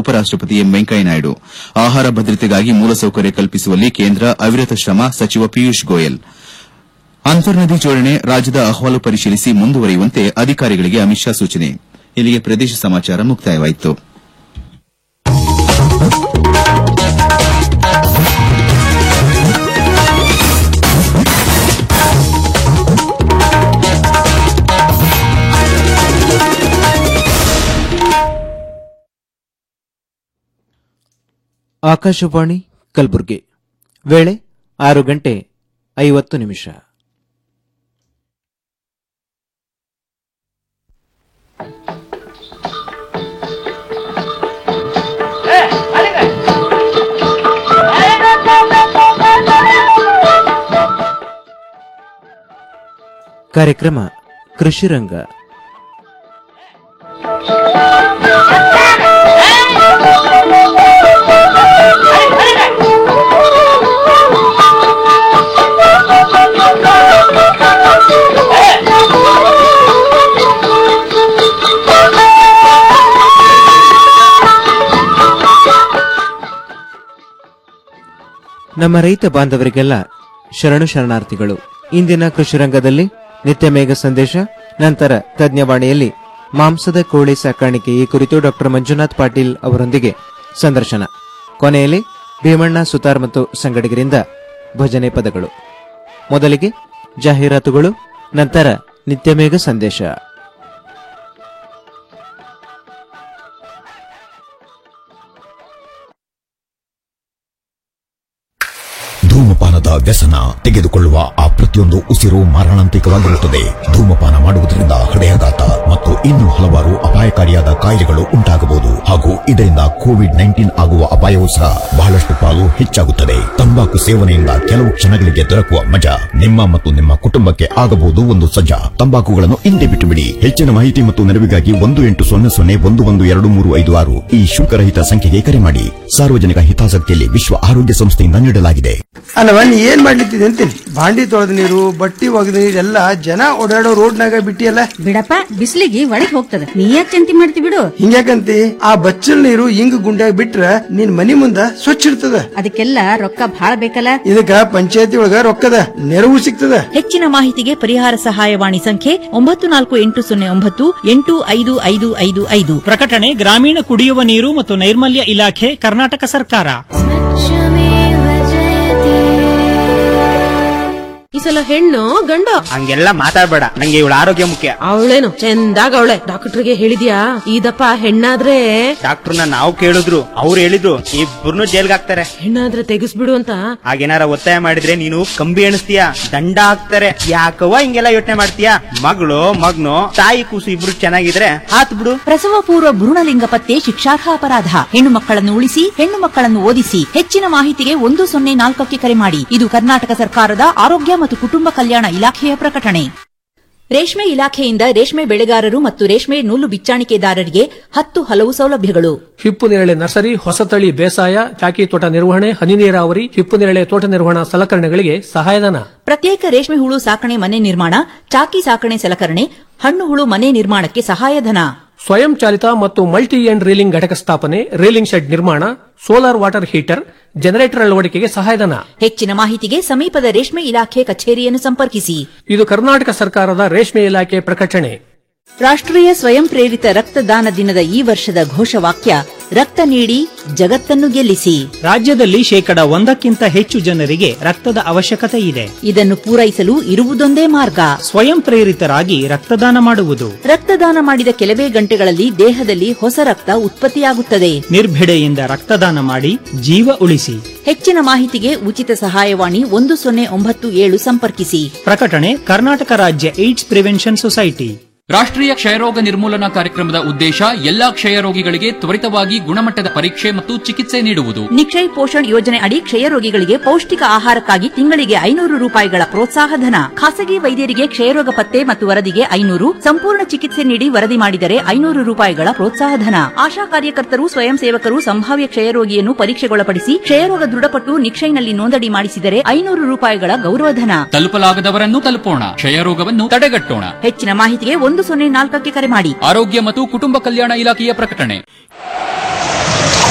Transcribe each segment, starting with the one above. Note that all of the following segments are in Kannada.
ಉಪರಾಷ್ಟಪತಿ ಎಂ ವೆಂಕಯ್ಯನಾಯ್ಡು ಆಹಾರ ಭದ್ರತೆಗಾಗಿ ಮೂಲಸೌಕರ್ಯ ಕಲ್ಪಿಸುವಲ್ಲಿ ಕೇಂದ್ರ ಅವಿರತ ಶ್ರಮ ಸಚಿವ ಪಿಯೂಷ್ ಗೋಯಲ್ ಅಂತರ್ನದಿ ಜೋಡಣೆ ರಾಜ್ಯದ ಅಹವಾಲು ಪರಿಶೀಲಿಸಿ ಮುಂದುವರಿಯುವಂತೆ ಅಧಿಕಾರಿಗಳಿಗೆ ಅಮಿತ್ ಶಾ ಸೂಚನೆ ಇಲ್ಲಿಗೆ ಪ್ರದೇಶ ಸಮಾಚಾರ ಮುಕ್ತಾಯವಾಯಿತು ಆಕಾಶವಾಣಿ ಕಲಬುರಗಿ ವೇಳೆ ಆರು ಗಂಟೆ ಐವತ್ತು ನಿಮಿಷ ಕಾರ್ಯಕ್ರಮ ಕೃಷಿ ರಂಗ ನಮ್ಮ ರೈತ ಬಾಂಧವರಿಗೆಲ್ಲ ಶರಣು ಶರಣಾರ್ಥಿಗಳು ಇಂದಿನ ಕೃಷಿ ರಂಗದಲ್ಲಿ ನಿತ್ಯ ಮೇಘ ಸಂದೇಶ ನಂತರ ತಜ್ಞವಾಣಿಯಲ್ಲಿ ಮಾಂಸದ ಕೋಳಿ ಸಾಕಾಣಿಕೆ ಈ ಕುರಿತು ಡಾಕ್ಟರ್ ಮಂಜುನಾಥ್ ಪಾಟೀಲ್ ಅವರೊಂದಿಗೆ ಸಂದರ್ಶನ ಕೊನೆಯಲ್ಲಿ ಭೀಮಣ್ಣ ಸುತಾರ್ ಮತ್ತು ಸಂಗಡಿಗರಿಂದ ಭಜನೆ ಪದಗಳು ಮೊದಲಿಗೆ ಜಾಹೀರಾತುಗಳು ನಂತರ ನಿತ್ಯ ಮೇಘ ಸಂದೇಶ ಧೂಮಪಾನದ ವ್ಯಸನ ತೆಗೆದುಕೊಳ್ಳುವ ಆ ಪ್ರತಿಯೊಂದು ಉಸಿರು ಮಾರಣಾಂತಿಕವಾಗಿರುತ್ತದೆ ಧೂಮಪಾನ ಮಾಡುವುದರಿಂದ ಹೃದಯಾಘಾತ ಮತ್ತು ಇನ್ನೂ ಹಲವಾರು ಅಪಾಯಕಾರಿಯಾದ ಕಾಯಿಲೆಗಳು ಉಂಟಾಗಬಹುದು ಹಾಗೂ ಇದರಿಂದ ಕೋವಿಡ್ ನೈನ್ಟೀನ್ ಆಗುವ ಅಪಾಯವೂ ಸಹ ಬಹಳಷ್ಟು ಪಾಲು ಹೆಚ್ಚಾಗುತ್ತದೆ ತಂಬಾಕು ಸೇವನೆಯಿಂದ ಕೆಲವು ಕ್ಷಣಗಳಿಗೆ ದೊರಕುವ ಮಜಾ ನಿಮ್ಮ ಮತ್ತು ನಿಮ್ಮ ಕುಟುಂಬಕ್ಕೆ ಆಗಬಹುದು ಒಂದು ಸಜ್ಜಾ ತಂಬಾಕುಗಳನ್ನು ಹಿಂದೆ ಬಿಟ್ಟು ಬಿಡಿ ಹೆಚ್ಚಿನ ಮಾಹಿತಿ ಮತ್ತು ನೆರವಿಗಾಗಿ ಒಂದು ಎಂಟು ಸೊನ್ನೆ ಸೊನ್ನೆ ಒಂದು ಒಂದು ಎರಡು ಮೂರು ಐದು ಆರು ಈ ಶುಲ್ಕರಹಿತ ಸಂಖ್ಯೆಗೆ ಕರೆ ಮಾಡಿ ಸಾರ್ವಜನಿಕ ಹಿತಾಸಕ್ತಿಯಲ್ಲಿ ವಿಶ್ವ ಆರೋಗ್ಯ ಸಂಸ್ಥೆಯಿಂದ ನೀಡಲಾಗಿದೆ ಅಲ್ಲವ ನೀ ಏನ್ ಮಾಡ್ಲಿತ್ತಿದೆ ಅಂತೀನಿ ಬಾಂಡಿ ತೊಳೆದ ನೀರು ಬಟ್ಟಿ ಒಗೆದ ನೀರು ಎಲ್ಲ ಜನ ಓಡಾಡೋ ರೋಡ್ನಾಗ ಬಿಟ್ಟಿಯಲ್ಲ ಬಿಡಪ್ಪ ಬಿಸಿಲಿಗೆ ಒಳಗ್ ಹೋಗ್ತದ ನೀ ಯಾಕೆ ಚಿಂತೆ ಮಾಡ್ತಿ ಬಿಡು ಹಿಂಗ್ಯಾಕಂತಿ ಆ ಬಚ್ಚಲ್ ನೀರು ಹಿಂಗ್ ಗುಂಡ್ಯಾಗ ಬಿಟ್ರ ನಿನ್ ಮನಿ ಮುಂದ ಸ್ವಚ್ಛ ಇರ್ತದ ಅದಕ್ಕೆಲ್ಲ ರೊಕ್ಕ ಭಾಳ ಬೇಕಲ್ಲ ಇದಕ್ಕ ಪಂಚಾಯತಿ ಒಳಗ ರೊಕ್ಕದ ನೆರವು ಸಿಗ್ತದ ಹೆಚ್ಚಿನ ಮಾಹಿತಿಗೆ ಪರಿಹಾರ ಸಹಾಯವಾಣಿ ಸಂಖ್ಯೆ ಒಂಬತ್ತು ನಾಲ್ಕು ಎಂಟು ಸೊನ್ನೆ ಒಂಬತ್ತು ಎಂಟು ಐದು ಐದು ಐದು ಐದು ಪ್ರಕಟಣೆ ಗ್ರಾಮೀಣ ಕುಡಿಯುವ ನೀರು ಮತ್ತು ನೈರ್ಮಲ್ಯ ಇಲಾಖೆ ಕರ್ನಾಟಕ ಸರ್ಕಾರ ಈ ಸಲ ಹೆಣ್ಣು ಗಂಡು ಹಂಗೆಲ್ಲ ಮಾತಾಡ್ಬೇಡ ನಂಗೆ ಇವಳ ಆರೋಗ್ಯ ಮುಖ್ಯ ಅವಳೇನು ಚಂದಾಗ ಅವಳೆ ಡಾಕ್ಟರ್ಗೆ ಹೇಳಿದ್ಯಾ ಇದಪ್ಪ ಹೆಣ್ಣಾದ್ರೆ ಡಾಕ್ಟರ್ನ ನಾವು ಕೇಳಿದ್ರು ಅವ್ರು ಹೇಳಿದ್ರು ಇಬ್ಬರನ್ನು ಜೈಲ್ಗೆ ಹಾಕ್ತಾರೆ ಹೆಣ್ಣಾದ್ರೆ ತೆಗಿಸ್ಬಿಡು ಅಂತ ಹಾಗೇನಾರ ಒತ್ತಾಯ ಮಾಡಿದ್ರೆ ನೀನು ಕಂಬಿ ಎಣಿಸ್ತೀಯ ದಂಡ ಹಾಕ್ತಾರೆ ಯಾಕವ್ವ ಹಿಂಗೆಲ್ಲ ಯೋಚನೆ ಮಾಡ್ತೀಯ ಮಗಳು ಮಗ್ನು ತಾಯಿ ಕೂಸು ಇಬ್ರು ಚೆನ್ನಾಗಿದ್ರೆ ಹಾತ್ ಬಿಡು ಪ್ರಸವ ಪೂರ್ವ ಭ್ರೂಣಲಿಂಗ ಪತ್ತೆ ಶಿಕ್ಷಾರ್ಹ ಅಪರಾಧ ಹೆಣ್ಣು ಮಕ್ಕಳನ್ನು ಉಳಿಸಿ ಹೆಣ್ಣು ಮಕ್ಕಳನ್ನು ಓದಿಸಿ ಹೆಚ್ಚಿನ ಮಾಹಿತಿಗೆ ಒಂದು ಸೊನ್ನೆ ನಾಲ್ಕಕ್ಕೆ ಕರೆ ಮಾಡಿ ಇದು ಕರ್ನಾಟಕ ಸರ್ಕಾರದ ಆರೋಗ್ಯ ಮತ್ತು ಕುಟುಂಬ ಕಲ್ಯಾಣ ಇಲಾಖೆಯ ಪ್ರಕಟಣೆ ರೇಷ್ಮೆ ಇಲಾಖೆಯಿಂದ ರೇಷ್ಮೆ ಬೆಳೆಗಾರರು ಮತ್ತು ರೇಷ್ಮೆ ನೂಲು ಬಿಚ್ಚಾಣಿಕೆದಾರರಿಗೆ ಹತ್ತು ಹಲವು ಸೌಲಭ್ಯಗಳು ಹಿಪ್ಪು ನೇರಳೆ ನರ್ಸರಿ ಹೊಸತಳಿ ಬೇಸಾಯ ಚಾಕಿ ತೋಟ ನಿರ್ವಹಣೆ ಹನಿ ನೀರಾವರಿ ಹಿಪ್ಪು ನೇರಳೆ ತೋಟ ನಿರ್ವಹಣಾ ಸಲಕರಣೆಗಳಿಗೆ ಸಹಾಯಧನ ಪ್ರತ್ಯೇಕ ರೇಷ್ಮೆ ಹುಳು ಸಾಕಣೆ ಮನೆ ನಿರ್ಮಾಣ ಚಾಕಿ ಸಾಕಣೆ ಸಲಕರಣೆ ಹಣ್ಣು ಹುಳು ಮನೆ ನಿರ್ಮಾಣಕ್ಕೆ ಸಹಾಯಧನ ಸ್ವಯಂ ಚಾಲಿತ ಮತ್ತು ಮಲ್ಟಿ ಎಂಡ್ ರೀಲಿಂಗ್ ಘಟಕ ಸ್ಥಾಪನೆ ರೀಲಿಂಗ್ ಶೆಡ್ ನಿರ್ಮಾಣ ಸೋಲಾರ್ ವಾಟರ್ ಹೀಟರ್ ಜನರೇಟರ್ ಅಳವಡಿಕೆಗೆ ಸಹಾಯಧನ ಹೆಚ್ಚಿನ ಮಾಹಿತಿಗೆ ಸಮೀಪದ ರೇಷ್ಮೆ ಇಲಾಖೆ ಕಚೇರಿಯನ್ನು ಸಂಪರ್ಕಿಸಿ ಇದು ಕರ್ನಾಟಕ ಸರ್ಕಾರದ ರೇಷ್ಮೆ ಇಲಾಖೆ ಪ್ರಕಟಣೆ ರಾಷ್ಟ್ರೀಯ ಸ್ವಯಂ ಪ್ರೇರಿತ ರಕ್ತದಾನ ದಿನದ ಈ ವರ್ಷದ ಘೋಷವಾಕ್ಯ ರಕ್ತ ನೀಡಿ ಜಗತ್ತನ್ನು ಗೆಲ್ಲಿಸಿ ರಾಜ್ಯದಲ್ಲಿ ಶೇಕಡ ಒಂದಕ್ಕಿಂತ ಹೆಚ್ಚು ಜನರಿಗೆ ರಕ್ತದ ಅವಶ್ಯಕತೆ ಇದೆ ಇದನ್ನು ಪೂರೈಸಲು ಇರುವುದೊಂದೇ ಮಾರ್ಗ ಸ್ವಯಂ ಪ್ರೇರಿತರಾಗಿ ರಕ್ತದಾನ ಮಾಡುವುದು ರಕ್ತದಾನ ಮಾಡಿದ ಕೆಲವೇ ಗಂಟೆಗಳಲ್ಲಿ ದೇಹದಲ್ಲಿ ಹೊಸ ರಕ್ತ ಉತ್ಪತ್ತಿಯಾಗುತ್ತದೆ ನಿರ್ಭಿಡೆಯಿಂದ ರಕ್ತದಾನ ಮಾಡಿ ಜೀವ ಉಳಿಸಿ ಹೆಚ್ಚಿನ ಮಾಹಿತಿಗೆ ಉಚಿತ ಸಹಾಯವಾಣಿ ಒಂದು ಸೊನ್ನೆ ಒಂಬತ್ತು ಏಳು ಸಂಪರ್ಕಿಸಿ ಪ್ರಕಟಣೆ ಕರ್ನಾಟಕ ರಾಜ್ಯ ಏಡ್ಸ್ ಪ್ರಿವೆನ್ಷನ್ ಸೊಸೈಟಿ ರಾಷ್ಟ್ರೀಯ ಕ್ಷಯರೋಗ ನಿರ್ಮೂಲನಾ ಕಾರ್ಯಕ್ರಮದ ಉದ್ದೇಶ ಎಲ್ಲಾ ಕ್ಷಯರೋಗಿಗಳಿಗೆ ತ್ವರಿತವಾಗಿ ಗುಣಮಟ್ಟದ ಪರೀಕ್ಷೆ ಮತ್ತು ಚಿಕಿತ್ಸೆ ನೀಡುವುದು ನಿಕ್ಷಯ್ ಪೋಷಣ್ ಯೋಜನೆ ಅಡಿ ಕ್ಷಯರೋಗಿಗಳಿಗೆ ಪೌಷ್ಟಿಕ ಆಹಾರಕ್ಕಾಗಿ ತಿಂಗಳಿಗೆ ಐನೂರು ರೂಪಾಯಿಗಳ ಪ್ರೋತ್ಸಾಹ ಧನ ಖಾಸಗಿ ವೈದ್ಯರಿಗೆ ಕ್ಷಯರೋಗ ಪತ್ತೆ ಮತ್ತು ವರದಿಗೆ ಐನೂರು ಸಂಪೂರ್ಣ ಚಿಕಿತ್ಸೆ ನೀಡಿ ವರದಿ ಮಾಡಿದರೆ ಐನೂರು ರೂಪಾಯಿಗಳ ಪ್ರೋತ್ಸಾಹ ಧನ ಆಶಾ ಕಾರ್ಯಕರ್ತರು ಸ್ವಯಂ ಸೇವಕರು ಸಂಭಾವ್ಯ ಕ್ಷಯರೋಗಿಯನ್ನು ಪರೀಕ್ಷೆಗೊಳಪಡಿಸಿ ಕ್ಷಯರೋಗ ದೃಢಪಟ್ಟು ನಿಕ್ಷಯ್ನಲ್ಲಿ ನೋಂದಣಿ ಮಾಡಿಸಿದರೆ ಐನೂರು ರೂಪಾಯಿಗಳ ಗೌರವಧನ ತಲುಪಲಾಗದವರನ್ನು ತಲುಪೋಣ ಕ್ಷಯರೋಗವನ್ನು ತಡೆಗಟ್ಟೋಣ ಹೆಚ್ಚಿನ ಮಾಹಿತಿಗೆ ಒಂದು ಸೊನ್ನೆ ನಾಲ್ಕಕ್ಕೆ ಕರೆ ಮಾಡಿ ಆರೋಗ್ಯ ಮತ್ತು ಕುಟುಂಬ ಕಲ್ಯಾಣ ಇಲಾಖೆಯ ಪ್ರಕಟಣೆ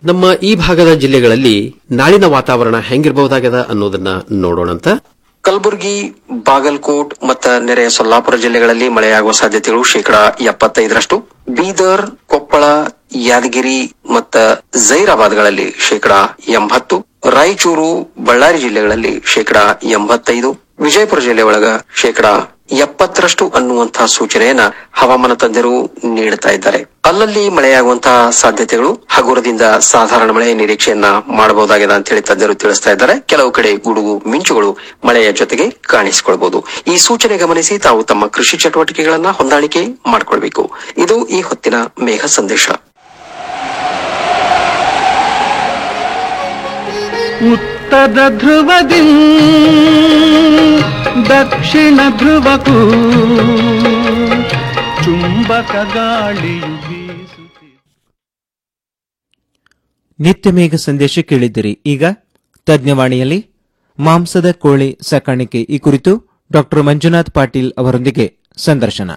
ನಮ್ಮ ಈ ಭಾಗದ ಜಿಲ್ಲೆಗಳಲ್ಲಿ ನಾಳಿನ ವಾತಾವರಣ ಹೆಂಗಿರಬಹುದಾಗದ ಅನ್ನೋದನ್ನ ನೋಡೋಣಂತ ಕಲಬುರಗಿ ಬಾಗಲಕೋಟ್ ಮತ್ತ ನೆರೆಯ ಸೊಲ್ಲಾಪುರ ಜಿಲ್ಲೆಗಳಲ್ಲಿ ಮಳೆಯಾಗುವ ಸಾಧ್ಯತೆಗಳು ಶೇಕಡಾ ಎಪ್ಪತ್ತೈದರಷ್ಟು ಬೀದರ್ ಕೊಪ್ಪಳ ಯಾದಗಿರಿ ಮತ್ತ ಜೈರಾಬಾದ್ಗಳಲ್ಲಿ ಶೇಕಡಾ ಎಂಬತ್ತು ರಾಯಚೂರು ಬಳ್ಳಾರಿ ಜಿಲ್ಲೆಗಳಲ್ಲಿ ಶೇಕಡಾ ಎಂಬತ್ತೈದು ವಿಜಯಪುರ ಜಿಲ್ಲೆ ಒಳಗ ಶೇಕಡಾ ಎಪ್ಪತ್ತರಷ್ಟು ಅನ್ನುವಂತಹ ಸೂಚನೆಯನ್ನ ಹವಾಮಾನ ತಜ್ಞರು ನೀಡುತ್ತಾ ಇದ್ದಾರೆ ಅಲ್ಲಲ್ಲಿ ಮಳೆಯಾಗುವಂತಹ ಸಾಧ್ಯತೆಗಳು ಹಗುರದಿಂದ ಸಾಧಾರಣ ಮಳೆಯ ನಿರೀಕ್ಷೆಯನ್ನ ಮಾಡಬಹುದಾಗಿದೆ ಅಂತ ಹೇಳಿ ತಜ್ಞರು ತಿಳಿಸ್ತಾ ಇದ್ದಾರೆ ಕೆಲವು ಕಡೆ ಗುಡುಗು ಮಿಂಚುಗಳು ಮಳೆಯ ಜೊತೆಗೆ ಕಾಣಿಸಿಕೊಳ್ಬಹುದು ಈ ಸೂಚನೆ ಗಮನಿಸಿ ತಾವು ತಮ್ಮ ಕೃಷಿ ಚಟುವಟಿಕೆಗಳನ್ನ ಹೊಂದಾಣಿಕೆ ಮಾಡಿಕೊಳ್ಬೇಕು ಇದು ಈ ಹೊತ್ತಿನ ಮೇಘ ಸಂದೇಶ ಉತ್ತರ ಧ್ರುವದಿ ದಕ್ಷಿಣ ಧ್ರುವಕ್ಕೂ ಚುಂಬಕ ಗಾಳಿಯು ಬೀಸುತ್ತಿದೆ ನಿತ್ಯ ಮೇಘ ಸಂದೇಶ ಕೇಳಿದ್ದಿರಿ ಈಗ ತಜ್ಞವಾಣಿಯಲ್ಲಿ ಮಾಂಸದ ಕೋಳಿ ಸಾಕಾಣಿಕೆ ಈ ಕುರಿತು ಡಾಕ್ಟರ್ ಮಂಜುನಾಥ್ ಪಾಟೀಲ್ ಅವರೊಂದಿಗೆ ಸಂದರ್ಶನ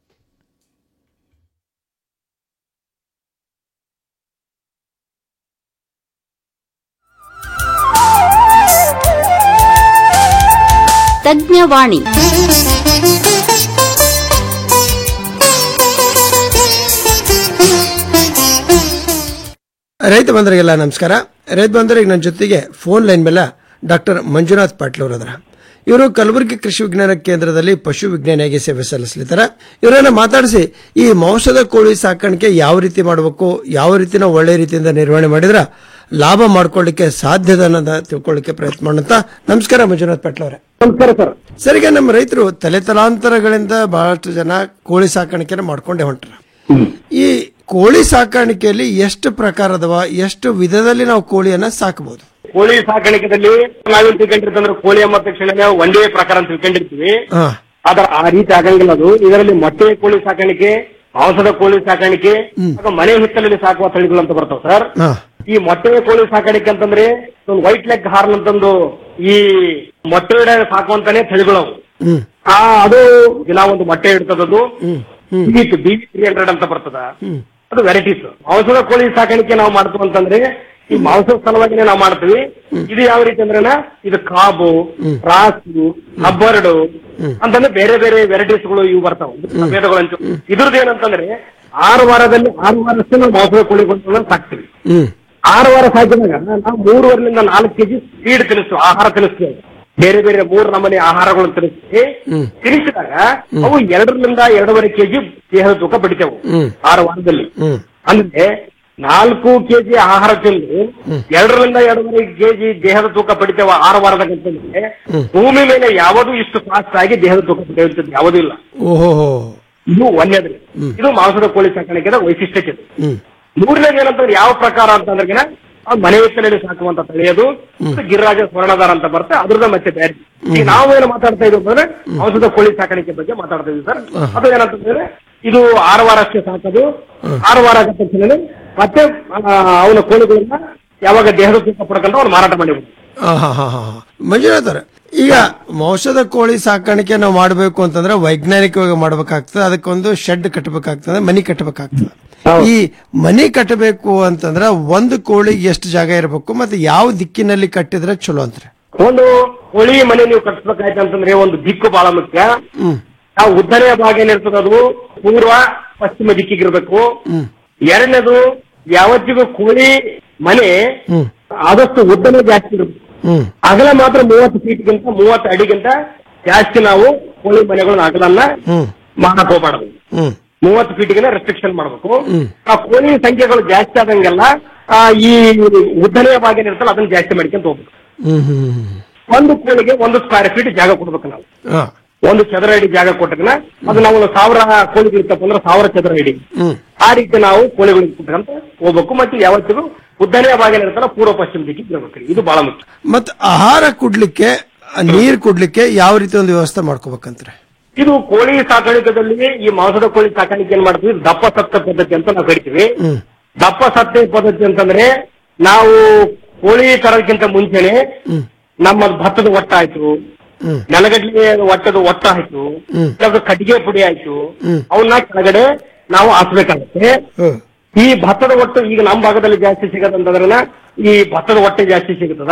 ತಜ್ಞವಾಣಿ ರೈತ ಬಂಧುಗಳಿಗೆಲ್ಲ ನಮಸ್ಕಾರ ರೈತ ಬಂಧುಗಳಿಗೆ ನನ್ನ ಜೊತೆಗೆ ಫೋನ್ ಲೈನ್ ಮೇಲೆ ಡಾಕ್ಟರ್ ಮಂಜುನಾಥ್ ಪಾಟೀಲ್ ಅವರದ್ರ ಇವರು ಕಲಬುರಗಿ ಕೃಷಿ ವಿಜ್ಞಾನ ಕೇಂದ್ರದಲ್ಲಿ ಪಶು ವಿಜ್ಞಾನಿಯಾಗಿ ಸೇವೆ ಸಲ್ಲಿಸಲಿದ್ದಾರೆ ಇವರನ್ನ ಮಾತಾಡಿಸಿ ಈ ಮಾಂಸದ ಕೋಳಿ ಸಾಕಾಣಿಕೆ ಯಾವ ರೀತಿ ಮಾಡಬೇಕು ಯಾವ ರೀತಿ ನಾವು ಒಳ್ಳೆ ರೀತಿಯಿಂದ ನಿರ್ವಹಣೆ ಮಾಡಿದ್ರೆ ಲಾಭ ಮಾಡ್ಕೊಳ್ಳಿಕ್ಕೆ ಸಾಧ್ಯದ ಅನ್ನೋದ ತಿಳ್ಕೊಳ್ಳಿಕ್ಕೆ ಪ್ರಯತ್ನ ಮಾಡೋಂತ ನಮಸ್ಕಾರ ಮಂಜುನಾಥ್ ಪಾಟೀಲ್ ಅವರೇ ನಮಸ್ಕಾರ ಸರ್ ಸರ್ ಈಗ ನಮ್ಮ ರೈತರು ತಲೆ ತಲಾಂತರಗಳಿಂದ ಬಹಳಷ್ಟು ಜನ ಕೋಳಿ ಸಾಕಾಣಿಕೆನ ಮಾಡ್ಕೊಂಡೇ ಹೊಂಟ್ರ ಈ ಕೋಳಿ ಸಾಕಾಣಿಕೆಯಲ್ಲಿ ಎಷ್ಟು ಪ್ರಕಾರದವ ಎಷ್ಟು ವಿಧದಲ್ಲಿ ನಾವು ಕೋಳಿಯನ್ನ ಸಾಕಬಹುದು ಕೋಳಿ ಸಾಕಾಣಿಕೆದಲ್ಲಿ ನಾವೇನ್ ತಿಳ್ಕೊಂಡಿರ್ತಂದ್ರೆ ಕೋಳಿ ಎಂಬ ತಕ್ಷಣ ಒಂದೇ ಪ್ರಕಾರ ಅಂತ ತಿಳ್ಕೊಂಡಿರ್ತೀವಿ ಹಾ ಆದ್ರೆ ಆ ರೀತಿ ಆಗಂಗಿಲ್ಲ ಅದು ಇದರಲ್ಲಿ ಮೊಟ್ಟೆ ಕೋಳಿ ಸಾಕಾಣಿಕೆ ಮಾಂಸದ ಕೋಳಿ ಸಾಕಾಣಿಕೆ ಅಥವಾ ಮನೆ ಹಿತ್ತಲಲ್ಲಿ ಸಾಕುವ ತಳಿಗಳು ಅಂತ ಬರ್ತಾವ ಸರ್ ಹಾ ಈ ಮೊಟ್ಟೆ ಕೋಳಿ ಸಾಕಾಣಿಕೆ ಅಂತಂದ್ರೆ ಒಂದು ವೈಟ್ ಲೆಗ್ ಹಾರ್ನ್ ಅಂತಂದು ಈ ಮೊಟ್ಟೆ ಇಡ ಸಾಕುವಂತಾನೆ ತಳಿಗಳು ಅವು ಹ್ಮ್ ಆ ಅದು ದಿನ ಒಂದು ಮೊಟ್ಟೆ ಇಡ್ತದದು ಹ್ಮ್ ಬಿ ತ್ರೀ ಹಂಡ್ರೆಡ್ ಅಂತ ಬರ್ತದ ಅದು ವೆರೈಟೀಸ್ ಮಾಂಸದ ಕೋಳಿ ಸಾಕಾಣಿಕೆ ನಾವು ಮಾಡ್ತೀವಿ ಅಂತಂದ್ರೆ ಈ ಮಾಂಸದ ಸಲುವಾಗಿನೇ ನಾವು ಮಾಡ್ತೀವಿ ಇದು ಯಾವ ರೀತಿ ಅಂದ್ರೆನ ಇದು ಕಾಬು ರಾಸು ಹಬ್ಬರ್ಡು ಅಂತಂದ್ರೆ ಬೇರೆ ಬೇರೆ ವೆರೈಟೀಸ್ಗಳು ಇವು ಬರ್ತಾವ ಸಫೇದಗಳು ಅಂತ ಇದ್ರದ್ದು ಏನಂತಂದ್ರೆ ಆರು ವಾರದಲ್ಲಿ ಆರು ವಾರಷ್ಟೇ ನಾವು ಮಾಂಸದ ಕೋಳಿಗಳನ್ನ ಸಾಕ್ತಿವಿ ಹ್ಮ್ ಆರು ವಾರ ಸಾಕಿದಾಗ ನಾವು ಮೂರುವರೆಯಿಂದ ನಾಲ್ಕು ಕೆಜಿ ಫೀಡ್ ತಿನ್ನಿಸ್ತೀವಿ ಆಹಾರ ತಿನ್ನಿಸ್ತೀವಿ ಬೇರೆ ಬೇರೆ ಮೂರು ನಮೂನೆ ಆಹಾರಗಳನ್ನು ತಿನ್ನಿಸ್ತೀವಿ ಹ್ಮ್ ತಿನ್ನಿಸಿದಾಗ ಅವು ಎರಡರಿಂದ ಎರಡೂವರೆ ಕೆಜಿ ದೇಹದ ತೂಕ ಬಿಡ್ತೇವೆ ಹ್ಮ್ ಆರು ವಾರದಲ್ಲಿ ಹ್ಮ್ ಅಂದ್ರೆ ನಾಲ್ಕು ಕೆಜಿ ಆಹಾರ ತಿಂದು ಎರಡರಿಂದ ಎರಡೂವರೆ ಕೆಜಿ ದೇಹದ ತೂಕ ಪಡಿತೇವ ಆರು ವಾರದಾಗ ಅಂತಂದ್ರೆ ಭೂಮಿ ಮೇಲೆ ಯಾವುದೂ ಇಷ್ಟು ಫಾಸ್ಟ್ ಆಗಿ ದೇಹದ ತೂಕ ಪಡೆಯುತ್ತದೆ ಯಾವುದೂ ಇಲ್ಲ ಓಹೋ ಇದು ಒಂದೇದ್ರಿ ಇದು ಮಾಂಸದ ಕೋಳಿ ಸಾಕಾಣಿಕೆದ ವೈಶಿಷ್ಟ್ಯತೆ ಇದು. ಹ್ಮ್ ಮೂರನೇದು ಏನಂತಂದ್ರೆ ಯಾವ ಪ್ರಕಾರ ಅಂತಂದ್ರೆ ಅದು ಮನೆ ಹಿತ್ತಲಲ್ಲಿ ಸಾಕುವಂತ ತಳಿಯೋದು ಮತ್ತು ಗಿರಿರಾಜ ಸ್ವರ್ಣದಾರ ಅಂತ ಬರುತ್ತೆ ಅದ್ರದ ಮತ್ತೆ ಬೇರೆ ಈಗ ನಾವೇನು ಮಾತಾಡ್ತಾ ಇದ್ದೀವಿ ಅಂದ್ರೆ ಔಷಧ ಕೋಳಿ ಸಾಕಾಣಿಕೆ ಬಗ್ಗೆ ಮಾತಾಡ್ತಾ ಇದೀವಿ ಸರ್ ಅದು ಏನಂತಂದ್ರೆ ಇದು ಆರು ವಾರ ಅಷ್ಟೇ ಸಾಕೋದು ಆರು ವಾರ ಆಗೋ ತಕ್ಷಣ ಮತ್ತೆ ಅವನ ಕೋಳಿಗಳನ್ನ ಯಾವಾಗ ದೇಹದ ತೂಕ ಪಡ್ಕೊಂಡು ಅವ್ರು ಮಾರಾಟ ಮಾಡಿಬಿಡ್ತಾರೆ ಆಹಾಹಾಹಾ. ಮಂಜುನಾಥ್ ಅವ್ರೆ ಈಗ ಮಾಂಸದ ಕೋಳಿ ಸಾಕಾಣಿಕೆ ನಾವು ಮಾಡಬೇಕು ಅಂತಂದ್ರೆ ವೈಜ್ಞಾನಿಕವಾಗಿ ಮಾಡ್ಬೇಕಾಗ್ತದೆ ಅದಕ್ಕೊಂದು ಶೆಡ್ ಕಟ್ಟಬೇಕಾಗ್ತದೆ ಮನಿ ಕಟ್ಟಬೇಕಾಗ್ತದೆ ಈ ಮನಿ ಕಟ್ಟಬೇಕು ಅಂತಂದ್ರೆ ಒಂದು ಕೋಳಿಗೆ ಎಷ್ಟು ಜಾಗ ಇರಬೇಕು ಮತ್ತೆ ಯಾವ ದಿಕ್ಕಿನಲ್ಲಿ ಕಟ್ಟಿದ್ರೆ ಚಲೋ ಅಂತಾರೆ ಒಂದು ಕೋಳಿ ಮನೆ ನೀವು ಕಟ್ಸ್ಬೇಕಾಯ್ತು ಅಂತಂದ್ರೆ ಒಂದು ದಿಕ್ಕು ಬಹಳ ಮುಖ್ಯ ಹ್ಮ್ ನಾವು ಉದ್ದನೆಯ ಭಾಗ ಏನಿರ್ತದೆ ಅದು ಪೂರ್ವ ಪಶ್ಚಿಮ ದಿಕ್ಕಿಗಿರ್ಬೇಕು ಹ್ಮ್ ಎರಡನೇದು ಯಾವತ್ತಿಗೂ ಕೋಳಿ ಮನೆ ಹ್ಮ್ ಆದಷ್ಟು ಉದ್ದನೆ ಜಾಸ್ತಿ ಇರ್ಬೇಕು ಹ್ಮ್ ಅಗಲ ಮಾತ್ರ ಮೂವತ್ತು ಫೀಟ್ಗಿಂತ ಮೂವತ್ತು ಅಡಿಗಿಂತ ಜಾಸ್ತಿ ನಾವು ಕೋಳಿ ಮನೆಗಳನ್ನ ಅಗಲನ್ನ ಹ್ಮ್ ಮಾಡಕ್ ಹೋಗ್ಬಾರ್ದು ಹ್ಮ್ ಮೂವತ್ತು ಫೀಟ್ಗೆ ರೆಸ್ಟ್ರಿಕ್ಷನ್ ಮಾಡ್ಬೇಕು ಹ್ಮ್. ಆ ಕೋಳಿ ಸಂಖ್ಯೆಗಳು ಜಾಸ್ತಿ ಆದಂಗೆಲ್ಲ ಆ, ಈ ಉದ್ದನೆಯ ಭಾಗ ಏನಿರ್ತಲ್ಲ ಅದನ್ನ ಜಾಸ್ತಿ ಮಾಡ್ಕೊಂತ ಹೋಗ್ಬೇಕು ಹ್ಮ್ ಹ್ಮ್ ಹ್ಮ್ ಒಂದು ಕೋಳಿಗೆ ಒಂದು ಸ್ಕ್ವೇರ್ ಫೀಟ್ ಜಾಗ ಕೊಡ್ಬೇಕು ನಾವು ಹಾ ಒಂದು ಚದರ ಅಡಿ ಜಾಗ ಕೊಟ್ಟಗನ ಅದು ನಾವು ಒಂದು ಸಾವಿರ ಕೋಳಿಗಳು ಇರ್ತಪ್ಪ ಅಂದ್ರೆ ಸಾವಿರ ಚದರ ಅಡಿ ಹ್ಮ್ ಆ ರೀತಿ ನಾವು ಕೋಳಿಗಳಿಗೆ ಕೊಟ್ಟಂತ ಹೋಗ್ಬೇಕು ಮತ್ತೆ ಯಾವತ್ತಿಗೂ ಉದ್ದನೆಯ ಭಾಗ ಏನಿರ್ತಲ್ಲ ಪೂರ್ವ ಪಶ್ಚಿಮ ದಿಕ್ಕಿಗೆ ಇರ್ಬೇಕು ಇದು ಬಹಳ ಮುಖ್ಯ ಮತ್ ಆಹಾರ ಕೊಡ್ಲಿಕ್ಕೆ ಆ, ನೀರ್ ಕೊಡ್ಲಿಕ್ಕೆ ಯಾವ ರೀತಿ ಒಂದು ವ್ಯವಸ್ಥೆ ಮಾಡ್ಕೋಬೇಕಂತಾರೆ ಇದು ಕೋಳಿ ಸಾಕಾಣಿಕೆದಲ್ಲಿ ಈ ಮಾಂಸದ ಕೋಳಿ ಸಾಕಾಣಿಕೆ ಏನ್ ಮಾಡ್ತೀವಿ ದಪ್ಪ ಸತ್ತ ಪದ್ಧತಿ ಅಂತ ನಾವು ಕರಿತೀವಿ ಹ್ಮ್ ದಪ್ಪ ಸತ್ತೆ ಪದ್ಧತಿ ಅಂತಂದ್ರೆ ನಾವು ಕೋಳಿ ತರೋದಕ್ಕಿಂತ ಮುಂಚೆನೆ ಹ್ಮ್ ನಮ್ಮ ಭತ್ತದ ಒಟ್ಟ ಆಯ್ತು ಹ್ಮ್ ನೆಲಗಡ್ಲೆ ಒಟ್ಟದ ಒಟ್ಟ ಆಯ್ತು ಹ್ಮ್ ಇಲ್ಲಾಂದ್ರೆ ಕಟ್ಟಿಗೆ ಪುಡಿ ಆಯ್ತು ಹ್ಮ್ ಅವನ್ನ ಕೆಳಗಡೆ ನಾವು ಹಾಸ್ಬೇಕಾಗುತ್ತೆ ಹ್ಮ್ ಈ ಭತ್ತದ ಒಟ್ಟು ಈಗ ನಮ್ಮ ಭಾಗದಲ್ಲಿ ಜಾಸ್ತಿ ಸಿಗದಂತಂದ್ರೆ ಈ ಭತ್ತದ ಹೊಟ್ಟೆ ಜಾಸ್ತಿ ಸಿಗುತ್ತದ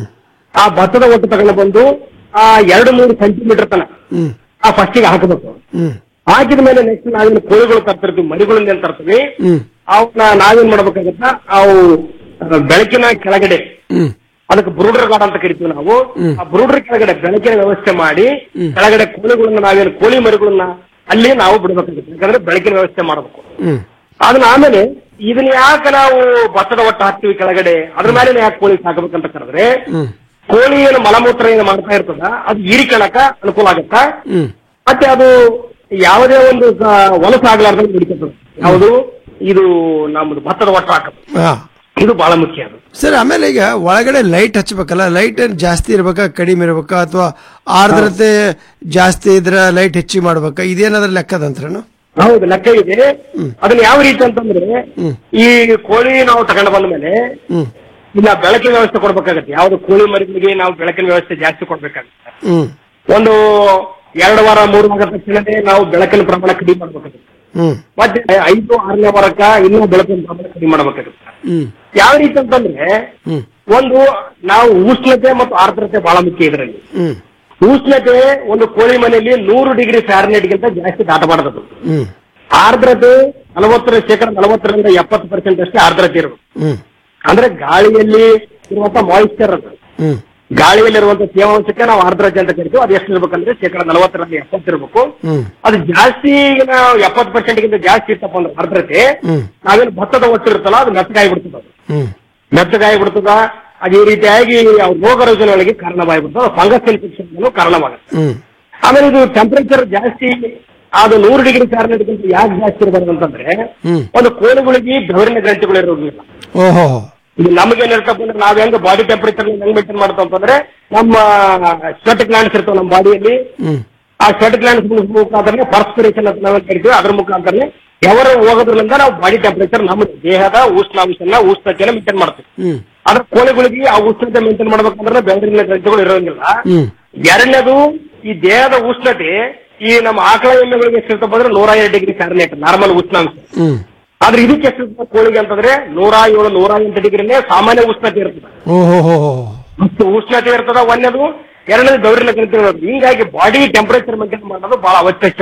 ಆ ಭತ್ತದ ಒಟ್ಟು ತಗೊಂಡು ಬಂದು ಆ ಎರಡು ಮೂರು ಸೆಂಟಿಮೀಟರ್ ತನ ಹ್ಮ್ ಆ ಫಸ್ಟಿಗೆ ಹಾಕಬೇಕು ಹ್ಮ್ ಹಾಕಿದ ಮೇಲೆ ನೆಕ್ಸ್ಟ್ ನಾವೇನು ಕೋಳಿಗಳು ತರ್ತಿರ್ತೀವಿ ಮರಿಗಳನ್ನ ಏನ್ ತರ್ತೀವಿ ಹ್ಮ್ ಅವನ್ನ ನಾವೇನ್ ಮಾಡ್ಬೇಕಾಗತ್ತ ಅವು ಅಹ್, ಬೆಳಕಿನ ಕೆಳಗಡೆ ಹ್ಮ್ ಅದಕ್ಕೆ ಬ್ರೂಡರ್ ಗಾರ್ಡ್ ಅಂತ ಕರಿತೀವಿ ನಾವು ಆ ಬ್ರೂಡರ್ ಕೆಳಗಡೆ ಬೆಳಕಿನ ವ್ಯವಸ್ಥೆ ಮಾಡಿ ಕೆಳಗಡೆ ಕೋಳಿಗಳನ್ನ ನಾವೇನು ಕೋಳಿ ಮರಿಗಳನ್ನ ಅಲ್ಲಿ ನಾವು ಬಿಡಬೇಕಾಗುತ್ತೆ ಯಾಕಂದ್ರೆ ಬೆಳಕಿನ ವ್ಯವಸ್ಥೆ ಮಾಡಬೇಕು ಹ್ಮ್ ಅದನ್ನ ಆಮೇಲೆ ಇದನ್ನ ಯಾಕೆ ನಾವು ಭತ್ತದ ಒಟ್ಟು ಹಾಕ್ತಿವಿ ಕೆಳಗಡೆ ಅದ್ರ ಮೇಲೆ ಯಾಕೆ ಕೋಳಿ ಸಾಕಬೇಕಂತ ಕರೆದ್ರೆ ಹ್ಮ್ ಕೋಳಿ ಏನು ಮಲಮೂತ್ರ ಏನು ಮಾಡ್ತಾ ಇರ್ತದ ಅದು ಹೀರಿಕೊಳ್ಳಕ ಅನುಕೂಲ ಆಗತ್ತಾ ಹ್ಮ್ ಮತ್ತೆ ಅದು ಯಾವುದೇ ಒಂದು ಸ- ಹೊಲಸು ಆಗ್ಲಾರ್ದಂಗೆ ಹಿಡಿತದೆ ಯಾವುದು ಇದು ನಮ್ದು ಭತ್ತದ ಒಟ್ಟು ಹಾಕೋದು ಹಾ ಇದು ಬಹಳ ಮುಖ್ಯ ಅದು ಸರ್ ಆಮೇಲೆ ಈಗ ಒಳಗಡೆ ಲೈಟ್ ಹಚ್ಬೇಕಲ್ಲ ಲೈಟ್ ಏನ್ ಜಾಸ್ತಿ ಇರ್ಬೇಕಾ ಕಡಿಮೆ ಇರ್ಬೇಕಾ ಅಥವಾ ಆರ್ದ್ರತೆ ಜಾಸ್ತಿ ಇದ್ರ ಲೈಟ್ ಹೆಚ್ಚಿಗೆ ಮಾಡ್ಬೇಕಾ ಇದೇನಾದ್ರ ಲೆಕ್ಕದಂತ್ರನು ಹೌದು ಲೆಕ್ಕ ಇದೆ ಅದನ್ನ ಯಾವ ರೀತಿ ಅಂತಂದ್ರೆ ಈ ಕೋಳಿ ನಾವು ತಗೊಂಡು ಬಂದ ಮೇಲೆ ಹ್ಮ್ ಇಲ್ಲ ಬೆಳಕಿನ ವ್ಯವಸ್ಥೆ ಕೊಡ್ಬೇಕಾಗತ್ತೆ ಯಾವ್ದು ಕೋಳಿ ಮರಿಗಳಿಗೆ ನಾವು ಬೆಳಕಿನ ವ್ಯವಸ್ಥೆ ಜಾಸ್ತಿ ಕೊಡ್ಬೇಕಾಗತ್ತೆ ಹ್ಮ್ ಒಂದು ಎರಡು ವಾರ ಮೂರು ವಾರ ತಕ್ಷಣನೇ ನಾವು ಬೆಳಕಿನ ಪ್ರಮಾಣ ಕಡಿಮೆ ಮಾಡ್ಬೇಕಾಗುತ್ತೆ ಹ್ಮ್ ಮತ್ತೆ ಐದು ಆರನೇ ವಾರಕ್ಕ ಇನ್ನೂ ಬೆಳಕಿನ ಪ್ರಮಾಣ ಕಡಿಮೆ ಮಾಡ್ಬೇಕಾಗುತ್ತೆ ಹ್ಮ್ ಯಾವ ರೀತಿ ಅಂತಂದ್ರೆ ಹ್ಮ್ ಒಂದು ನಾವು ಉಷ್ಣತೆ ಮತ್ತು ಆರ್ದ್ರತೆ ಬಹಳ ಮುಖ್ಯ ಇದರಲ್ಲಿ ಹ್ಮ್ ಉಷ್ಣತೆ ಒಂದು ಕೋಳಿ ಮನೆಯಲ್ಲಿ ನೂರು ಡಿಗ್ರಿ ಫ್ಯಾರನೇಟ್ಗಿಂತ ಜಾಸ್ತಿ ದಾಟಬಾರದು ಹ್ಮ್ ಆರ್ದ್ರತೆ ನಲವತ್ತರ ಶೇಕಡ ನಲವತ್ತರಿಂದ ಎಪ್ಪತ್ತು ಪರ್ಸೆಂಟ್ ಅಷ್ಟೇ ಆರ್ದ್ರತೆ ಇರಬೇಕು ಹ್ಮ್ ಅಂದ್ರೆ ಗಾಳಿಯಲ್ಲಿ ಇರುವಂತ ಮಾಯಿಶ್ಚರ್ ಅದು ಹ್ಮ್ ಗಾಳಿಯಲ್ಲಿರುವಂತ ತೇವಾಂಶಕ್ಕೆ ನಾವು ಆರ್ದ್ರತೆ ಅಂತ ಕರಿತೀವಿ ಅದು ಎಷ್ಟು ಇರ್ಬೇಕಂದ್ರೆ ಶೇಕಡ ನಲವತ್ತರಿಂದ ಎಪ್ಪತ್ತು ಇರಬೇಕು ಹ್ಮ್ ಅದು ಜಾಸ್ತಿ ಈಗ ನಾವು ಎಪ್ಪತ್ತು ಪರ್ಸೆಂಟ್ ಗಿಂತ ಜಾಸ್ತಿ ಇತ್ತಪ್ಪ ಅಂದ್ರೆ ಆರ್ದ್ರತೆ ಹ್ಮ್ ನಾವೇನು ಭತ್ತದ ಒಟ್ಟು ಇರುತ್ತಲ್ಲ ಅದು ಮೆತ್ತಗಾಗಿ ಬಿಡ್ತದೆ ಅದು ಹ್ಮ್ ಮೆತ್ತಗಾಗಿ ಬಿಡ್ತದ ಅದು ಈ ರೀತಿಯಾಗಿ ಅವು ರೋಗ ರುಜಿನಗಳಿಗೆ ಕಾರಣವಾಗಿಬಿಡ್ತದೆ ಫಂಗಸ್ ಇನ್ಫೆಕ್ಷನ್ ಕಾರಣವಾಗುತ್ತೆ ಹ್ಮ್ ಆಮೇಲೆ ಇದು ಟೆಂಪರೇಚರ್ ಜಾಸ್ತಿ ಅದು ನೂರು ಡಿಗ್ರಿ ಫ್ಯಾರನೇಟ್ಗಿಂತ ಯಾಕೆ ಜಾಸ್ತಿ ಇರಬಾರ್ದು ಅಂತಂದ್ರೆ ಹ್ಮ್ ಒಂದು ಕೋಳಿಗಳಿಗೆ ಬೆವರಿನ ಗ್ರಂಥಿಗಳು ಇರೋದಿಲ್ಲ ಓಹೋ ಇದು ನಮಗೇನಿರ್ತಪ್ಪ ಅಂದ್ರೆ ನಾವ್ ಹೆಂಗ್ ಬಾಡಿ ಟೆಂಪರೇಚರ್ ಹೆಂಗ್ ಮೇಂಟೈನ್ ಮಾಡ್ತಾವ ಅಂತಂದ್ರೆ ನಮ್ಮ ಸ್ವೆಟ್ ಗ್ಲಾಂಡ್ಸ್ ಇರ್ತಾವ ನಮ್ಮ ಬಾಡಿಯಲ್ಲಿ ಹ್ಮ್ ಆ ಸ್ವೆಟ್ ಗ್ಲಾಂಡ್ಸ್ ಮುಖಾಂತರ ಪರ್ಸ್ಪಿರೇಷನ್ ಅಂತ ನಾವೇನ್ ಕರಿತೀವಿ ಅದ್ರ ಮುಖಾಂತರ ಯಾವರ ಹೋಗೋದ್ರಿಂದ ನಾವು ಬಾಡಿ ಟೆಂಪರೇಚರ್ ನಮ್ಮ ದೇಹದ ಉಷ್ಣಾಂಶನ ಉಷ್ಣತೆಯನ್ನು ಮೇಂಟೈನ್ ಮಾಡ್ತೀವಿ ಹ್ಮ್ ಆದ್ರೆ ಕೋಳಿಗಳಿಗೆ ಆ ಉಷ್ಣತೆ ಮೇಂಟೈನ್ ಮಾಡ್ಬೇಕಂದ್ರೆ ಬೆವರಿನ ಗ್ರಂಥಿಗಳು ಇರೋಂಗಿಲ್ಲ ಹ್ಮ್ ಎರಡನೇದು ಈ ದೇಹದ ಉಷ್ಣತೆ ಈ ನಮ್ಮ ಆಕಳ ಎಮ್ಮೆಗಳಿಗೆ ಎಷ್ಟಿರ್ತಪ್ಪ ಅಂದ್ರೆ ನೂರ ಎರಡು ಡಿಗ್ರಿ ಫ್ಯಾರನೇಟ್ ನಾರ್ಮಲ್ ಉಷ್ಣಾಂಶ ಹ್ಮ್ ಆದ್ರೆ ಇದಕ್ಕೆ ಎಷ್ಟು ಕೋಳಿಗೆ ಅಂತಂದ್ರೆ ನೂರ ಏಳು ನೂರ ಎಂಟು ಡಿಗ್ರಿನೇ ಸಾಮಾನ್ಯ ಉಷ್ಣತೆ ಇರ್ತದೆ ಓಹೋ ಹೋ ಅಷ್ಟು ಉಷ್ಣತೆ ಇರ್ತದ ಒಂದೇದು ಎರಡನೇದು ಗೌರಿನ ಗ್ರಂಥಿ ಇರೋದು ಹಿಂಗಾಗಿ ಬಾಡಿ ಟೆಂಪರೇಚರ್ ಮೇಂಟೈನ್ ಮಾಡೋದು ಬಹಳ ಅವಶ್ಯಕ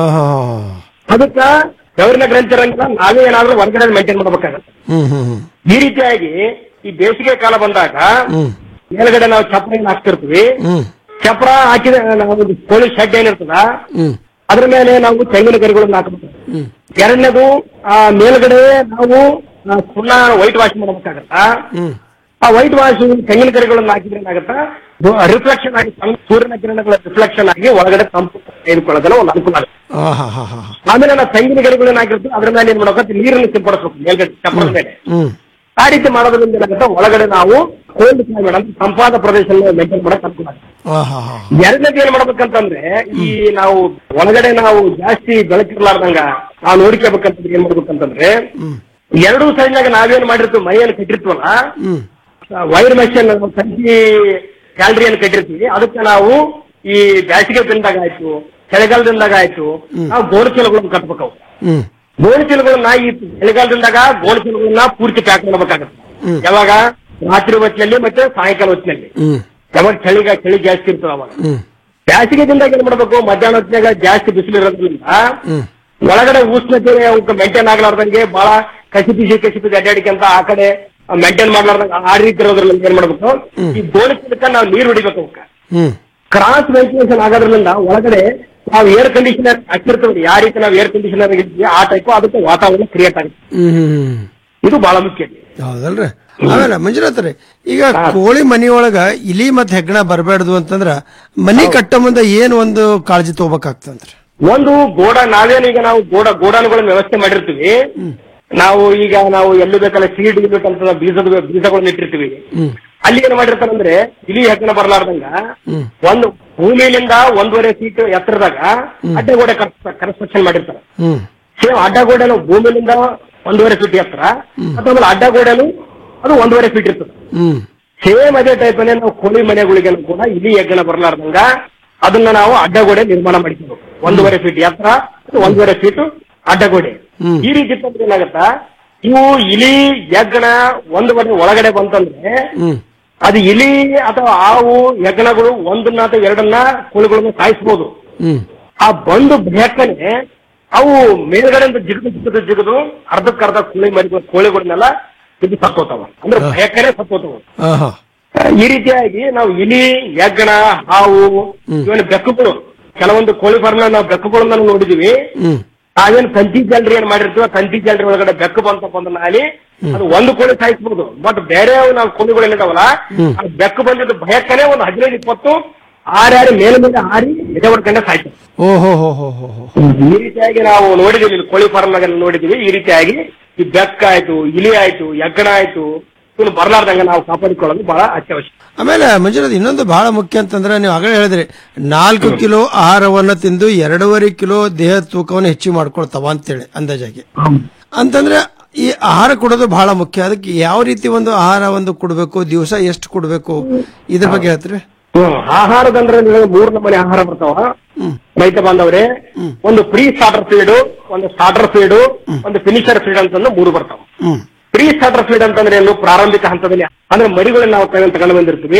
ಅದಕ್ಕ ಗೌರಿನ ಗ್ರಂಥಿ ಇರಂಗಿಲ್ಲ ನಾವೇ ಏನಾದ್ರೂ ಹೊರಗಡೆ ಮೇಂಟೈನ್ ಮಾಡ್ಬೇಕಾಗತ್ತೆ ಹ್ಮ್ ಹ್ಮ್ ಹ್ಮ್ ಈ ರೀತಿಯಾಗಿ ಈ ಬೇಸಿಗೆ ಕಾಲ ಬಂದಾಗ ಹ್ಮ್ ಮೇಲ್ಗಡೆ ನಾವು ಚಪ್ರ ಏನ್ ಹಾಕ್ತಿರ್ತೀವಿ ಹ್ಮ್ ಚಪ್ರ ಹಾಕಿದ ನಾವು ಒಂದು ಕೋಳಿ ಶೆಡ್ ಏನಿರ್ತದ ಹ್ಮ್ ಅದ್ರ ಮೇಲೆ ನಾವು ತೆಂಗಿನ ಗರಿಗಳನ್ನ ಹಾಕಬೇಕು ಹ್ಮ್ ಎರಡನೇದು ಆ ಮೇಲ್ಗಡೆ ನಾವು ಆ, ಸುಣ್ಣ ವೈಟ್ ವಾಶ್ ಮಾಡಬೇಕಾಗತ್ತಾ ಹ್ಮ್ ಆ ವೈಟ್ ವಾಶ್ ತೆಂಗಿನ ಗರಿಗಳನ್ನ ಹಾಕಿದ್ರೆ ಏನಾಗತ್ತಾ ರಿಫ್ಲೆಕ್ಷನ್ ಆಗಿ ಸಣ್ಣ ಸೂರ್ಯನ ಕಿರಣಗಳ ರಿಫ್ಲೆಕ್ಷನ್ ಆಗಿ ಒಳಗಡೆ ತಂಪು ತೆಗೆದುಕೊಳ್ಳೋದನ್ನ ಒಂದು ಅನುಕೂಲ ಆಗುತ್ತೆ ಆ ಹಾ ಹಾ ಹಾ ಆಮೇಲೆ ನಾವು ತೆಂಗಿನ ಗರಿಗಳನ್ನ ಹಾಕಿರ್ತೀವಿ ಅದ್ರ ಮೇಲೆ ಏನ್ ಮಾಡ್ಬೇಕು ನೀರನ್ನು ಸಿಂಪಡಿಸ್ಬೇಕು ಮೇಲ್ಗಡೆ ಚಪ್ಪರದ ಮೇಲೆ ಹ್ಮ್ ಆ ರೀತಿ ಮಾಡೋದ್ರಿಂದ ಏನಾಗುತ್ತೆ ಒಳಗಡೆ ನಾವು ಕೋಲ್ಡ್ ಕ್ಲೈಮೇಟ್ ಅಂತ ತಂಪಾದ ಪ್ರದೇಶ ಮೇಂಟೈನ್ ಮಾಡಕ್ ಅನುಕೂಲ ಆಗುತ್ತೆ ಆ ಹಾ ಹಾ ಎರಡನೇದು ಏನ್ ಮಾಡ್ಬೇಕಂತಂದ್ರೆ ಈ ನಾವು ಒಳಗಡೆ ನಾವು ಜಾಸ್ತಿ ಬೆಳಕಿರ್ಲಾರ್ದಂಗ ನಾವು ನೋಡ್ಕೋಬೇಕಂತಂದ್ರೆ ಏನ್ ಮಾಡ್ಬೇಕಂತಂದ್ರೆ ಹ್ಮ್ ಎರಡೂ ಸೈಡ್ನಾಗ ನಾವೇನ್ ಮಾಡಿರ್ತೀವಿ ಮೈಯನ್ನು ಕಟ್ಟಿರ್ತೀವಲ್ಲ ಹ್ಮ್ ವೈರ್ ಮೆಷಿನ್ ಸಂಜಿ ಗ್ಯಾಲರಿಯನ್ನು ಕಟ್ಟಿರ್ತೀವಿ ಅದಕ್ಕೆ ನಾವು ಈ ಬೇಸಿಗೆ ದಿನದಾಗ ಆಯ್ತು ಚಳಿಗಾಲದಿಂದಾಗ ಆಯ್ತು ನಾವು ಗೋಣಿ ಚೀಲಗಳನ್ನು ಕಟ್ಬೇಕು ಹ್ಮ್ ಗೋಣಿ ಚೀಲಗಳನ್ನ ಈ ಚಳಿಗಾಲದಿಂದಾಗ ಗೋಣಿ ಚೀಲಗಳನ್ನ ಪೂರ್ತಿ ಪ್ಯಾಕ್ ಮಾಡ್ಬೇಕಾಗತ್ತೆ ಹ್ಮ್. ಯಾವಾಗ ರಾತ್ರಿ ಹೊತ್ತಿನಲ್ಲಿ ಮತ್ತೆ ಸಾಯಂಕಾಲ ಹೊತ್ತಿನಲ್ಲಿ ಹ್ಮ್ ಯಾವಾಗ ಚಳಿಗ ಚಳಿ ಜಾಸ್ತಿ ಇರ್ತದೆ ಅವಾಗ ಹ್ಮ್ ಬೇಸಿಗೆ ದಿನದಾಗ ಏನ್ ಮಾಡ್ಬೇಕು ಮಧ್ಯಾಹ್ನ ಹೊತ್ತಿನಾಗ ಜಾಸ್ತಿ ಬಿಸಿಲು ಇರೋದ್ರಿಂದ ಹ್ಮ್ ಒಳಗಡೆ ಉಷ್ಣತೆ ಅವಕ್ಕೆ ಮೇಂಟೈನ್ ಆಗ್ಲಾರ್ದಂಗೆ ಬಹಳ ಕಸಿ ಬಿಸಿ ಕಸಿ ಬಿಸಿ ಅಡ್ಡಾಡಿಕಂತ ಆ ಕಡೆ ಮೇಂಟೈನ್ ಮಾಡ್ಲಾರ್ದಂಗ ಆ ರೀತಿ ಇರೋದ್ರಲ್ಲಿ ಏನ್ ಮಾಡ್ಬೇಕು ಈ ಗೋಣಿ ಚೀಲಕ್ಕ ನಾವು ನೀರು ಹೊಡಿಬೇಕು ಅವಕ್ಕ ಹ್ಮ್ ಕ್ರಾಸ್ ವೆಂಟಿಲೇಷನ್ ಆಗೋದ್ರಿಂದ ಒಳಗಡೆ ನಾವು ಏರ್ ಕಂಡೀಷನರ್ ಹಾಕಿರ್ತೀವಿ ಯಾವ ರೀತಿ ನಾವು ಏರ್ ಕಂಡೀಷನರ್ ಇರ್ತೀವಿ ಆ ಟೈಪ್ ಅದಕ್ಕೆ ವಾತಾವರಣ ಕ್ರಿಯೇಟ್ ಆಗುತ್ತೆ ಹ್ಮ್ ಹ್ಮ್ ಇದು ಬಹಳ ಮುಖ್ಯ ಹೌದಲ್ರಿ ಆಮೇಲೆ ಮಂಜುನಾಥ್ ರೀ ಈಗ ಕೋಳಿ ಮನಿಯೊಳಗ ಇಲಿ ಮತ್ ಹೆಗ್ಗಣ ಬರಬಾರ್ದು ಅಂತಂದ್ರ ಮನಿ ಕಟ್ಟ ಮುಂದೆ ಏನ್ ಒಂದು ಕಾಳಜಿ ತಗೋಬೇಕಾಗ್ತಂತ್ರಿ ಒಂದು ಗೋಡ ನಾವೇನು ಈಗ ನಾವು ಗೋಡ ಗೋಡಾನುಗಳನ್ನ ವ್ಯವಸ್ಥೆ ಮಾಡಿರ್ತೀವಿ ನಾವು ಈಗ ನಾವು ಎಲ್ಲಿ ಬೇಕಲ್ಲ ಸೀಡ್ ಯೂನಿಟ್ ಅಂತ ಬೀಜದ ಬೀಜಗಳನ್ನ ಇಟ್ಟಿರ್ತೀವಿ ಹ್ಮ್ ಅಲ್ಲಿ ಏನ್ ಮಾಡಿರ್ತಾರಂದ್ರೆ ಇಲಿ ಹೆಗ್ಗಣ ಬರ್ಲಾರ್ದಂಗ ಹ್ಮ್ ಒಂದು ಭೂಮಿಯಿಂದ ಒಂದೂವರೆ ಫೀಟ್ ಎತ್ತರದಾಗ ಅಡ್ಡಗೋಡೆ ಕನ್ಸ್ಟ್ರಕ್ಷನ್ ಮಾಡಿರ್ತಾರೆ ಹ್ಮ್ ಸೇಮ್ ಅಡ್ಡಗೋಡೆನು ಭೂಮಿಯಿಂದ ಒಂದೂವರೆ ಫೀಟ್ ಎತ್ತರ ಮತ್ತು ಆಮೇಲೆ ಅಡ್ಡಗೋಡೆನು ಅದು ಒಂದೂವರೆ ಫೀಟ್ ಇರ್ತದೆ ಹ್ಮ್ ಸೇಮ್ ಅದೇ ಟೈಪ್ ನಾವು ಕೋಳಿ ಮನೆಗಳಿಗೆ ಕೂಡ ಇಲಿ ಹೆಗ್ಗಣ ಬರ್ಲಾರ್ದಂಗ ಅದನ್ನ ನಾವು ಅಡ್ಡಗೋಡೆ ನಿರ್ಮಾಣ ಮಾಡಿದ್ವಿ ಒಂದೂವರೆ ಫೀಟ್ ಎತ್ತರ ಮತ್ತು ಒಂದೂವರೆ ಫೀಟ್ ಅಡ್ಡಗೋಡೆ ಹ್ಮ್. ಈ ರೀತಿ ಇತ್ತಂದ್ರೆ ಏನಾಗತ್ತಾ ಇವು ಇಲಿ ಯಜ್ಞ ಒಂದು ಕಡೆ ಒಳಗಡೆ ಬಂತಂದ್ರೆ ಹ್ಮ್ ಅದು ಇಲಿ ಅಥವಾ ಹಾವು ಯಜ್ಞಗಳು ಒಂದನ್ನ ಅಥವಾ ಎರಡನ್ನ ಕೋಳಿಗಳನ್ನ ಸಾಯಿಸ್ಬೋದು ಹ್ಮ್ ಆ ಬಂದು ಬೇಕನೆ ಅವು ಮೇಲ್ಗಡೆಯಿಂದ ಜಿಗಿದು ಜಿಗಿದು ಜಿಗಿದು ಅರ್ಧಕ್ಕರ್ಧ ಕೋಳಿ ಮರಿ ಕೋಳಿಗಳನ್ನೆಲ್ಲ ಇದು ಸತ್ತೋತಾವ ಅಂದ್ರೆ ಬೇಕನೆ ಸತ್ತೋತಾವ ಆಹಾ ಈ ರೀತಿಯಾಗಿ ನಾವು ಇಲಿ ಯಜ್ಞ ಹಾವು ಇವನ್ ಬೆಕ್ಕುಗಳು ಕೆಲವೊಂದು ಕೋಳಿ ಫಾರ್ಮ್ ನಾವು ಬೆಕ್ಕುಗಳನ್ನ ನೋಡಿದೀವಿ ಹ್ಮ್ ನಾವೇನ್ ತಂತಿ ಜಾಲರಿ ಏನ್ ಮಾಡಿರ್ತೀವ ತಂತಿ ಜಾಲರಿ ಒಳಗಡೆ ಬೆಕ್ಕು ಬಂತಪ್ಪ ಅಂದ್ರೆ ನಾಲಿ ಅದು ಒಂದು ಕೋಳಿ ಸಾಯಿಸ್ಬೋದು ಬಟ್ ಬೇರೆ ನಾವು ಕೋಳಿಗಳು ಏನಿದಾವಲ್ಲ ಆ ಬೆಕ್ಕು ಬಂದಿದ್ದು ಭಯಕ್ಕನೆ ಒಂದು ಹದಿನೈದು ಇಪ್ಪತ್ತು ಆರ್ಯಾರಿ ಮೇಲೆ ಮೇಲೆ ಹಾರಿ ಎದೆ ಹೊಡ್ಕೊಂಡೆ ಸಾಯ್ತು ಓಹೋ ಹೋ ಹೋ ಹೋ ಹೋ ಈ ರೀತಿಯಾಗಿ ನಾವು ನೋಡಿದೀವಿ ಇಲ್ಲಿ ಕೋಳಿ ಫಾರ್ಮ್ ನೋಡಿದೀವಿ ಈ ರೀತಿಯಾಗಿ ಈ ಬೆಕ್ಕ ಆಯ್ತು ಇಲಿ ಆಯ್ತು ಯಗ್ಗಣ ಆಯ್ತು ಇವನು ಬರ್ಲಾರ್ದಂಗ ನಾವು ಕಾಪಾಡಿಕೊಳ್ಳೋದು ಬಹಳ ಅತ್ಯವಶ್ಯ ಆಮೇಲೆ ಮಂಜುನಾಥ್ ಇನ್ನೊಂದು ಬಹಳ ಮುಖ್ಯ ಅಂತಂದ್ರೆ ನೀವು ಆಗಲೇ ಹೇಳಿದ್ರಿ ನಾಲ್ಕು ಕಿಲೋ ಆಹಾರವನ್ನ ತಿಂದು ಎರಡೂವರೆ ಕಿಲೋ ದೇಹ ತೂಕವನ್ನು ಹೆಚ್ಚಿಗೆ ಮಾಡ್ಕೊಳ್ತಾವ ಅಂತೇಳಿ ಅಂದಾಜಾಗಿ ಅಂತಂದ್ರೆ ಈ ಆಹಾರ ಕೊಡೋದು ಬಹಳ ಮುಖ್ಯ ಅದಕ್ಕೆ ಯಾವ ರೀತಿ ಒಂದು ಆಹಾರ ಒಂದು ಕೊಡಬೇಕು ದಿವಸ ಎಷ್ಟು ಕೊಡಬೇಕು ಇದ್ರ ಬಗ್ಗೆ ಹೇಳ್ತೀರಿ ಹ್ಮ್. ಆಹಾರದಂದ್ರೆ ನಿಮಗೆ ಮೂರ್ ನಮೂನೆ ಆಹಾರ ಬರ್ತಾವ ರೈತ ಬಾಂಧವ್ರೆ ಒಂದು ಪ್ರೀ ಸ್ಟಾರ್ಟರ್ ಫೀಡ್ ಒಂದು ಸ್ಟಾರ್ಟರ್ ಫೀಡ್ ಒಂದು ಫಿನಿಶರ್ ಫೀಡ್ ಅಂತಂದು ಮೂರು ಬರ್ತಾವ ಹ್ಮ್ ಪ್ರೀ ಸ್ಟಾರ್ಟರ್ ಫೀಡ್ ಅಂತಂದ್ರೆ ಏನು ಪ್ರಾರಂಭಿಕ ಹಂತದಲ್ಲಿ ಅಂದ್ರೆ ಮರಿಗಳನ್ನ ನಾವು ತಗೊಂಡ್ ತಗೊಂಡು ಬಂದಿರ್ತೀವಿ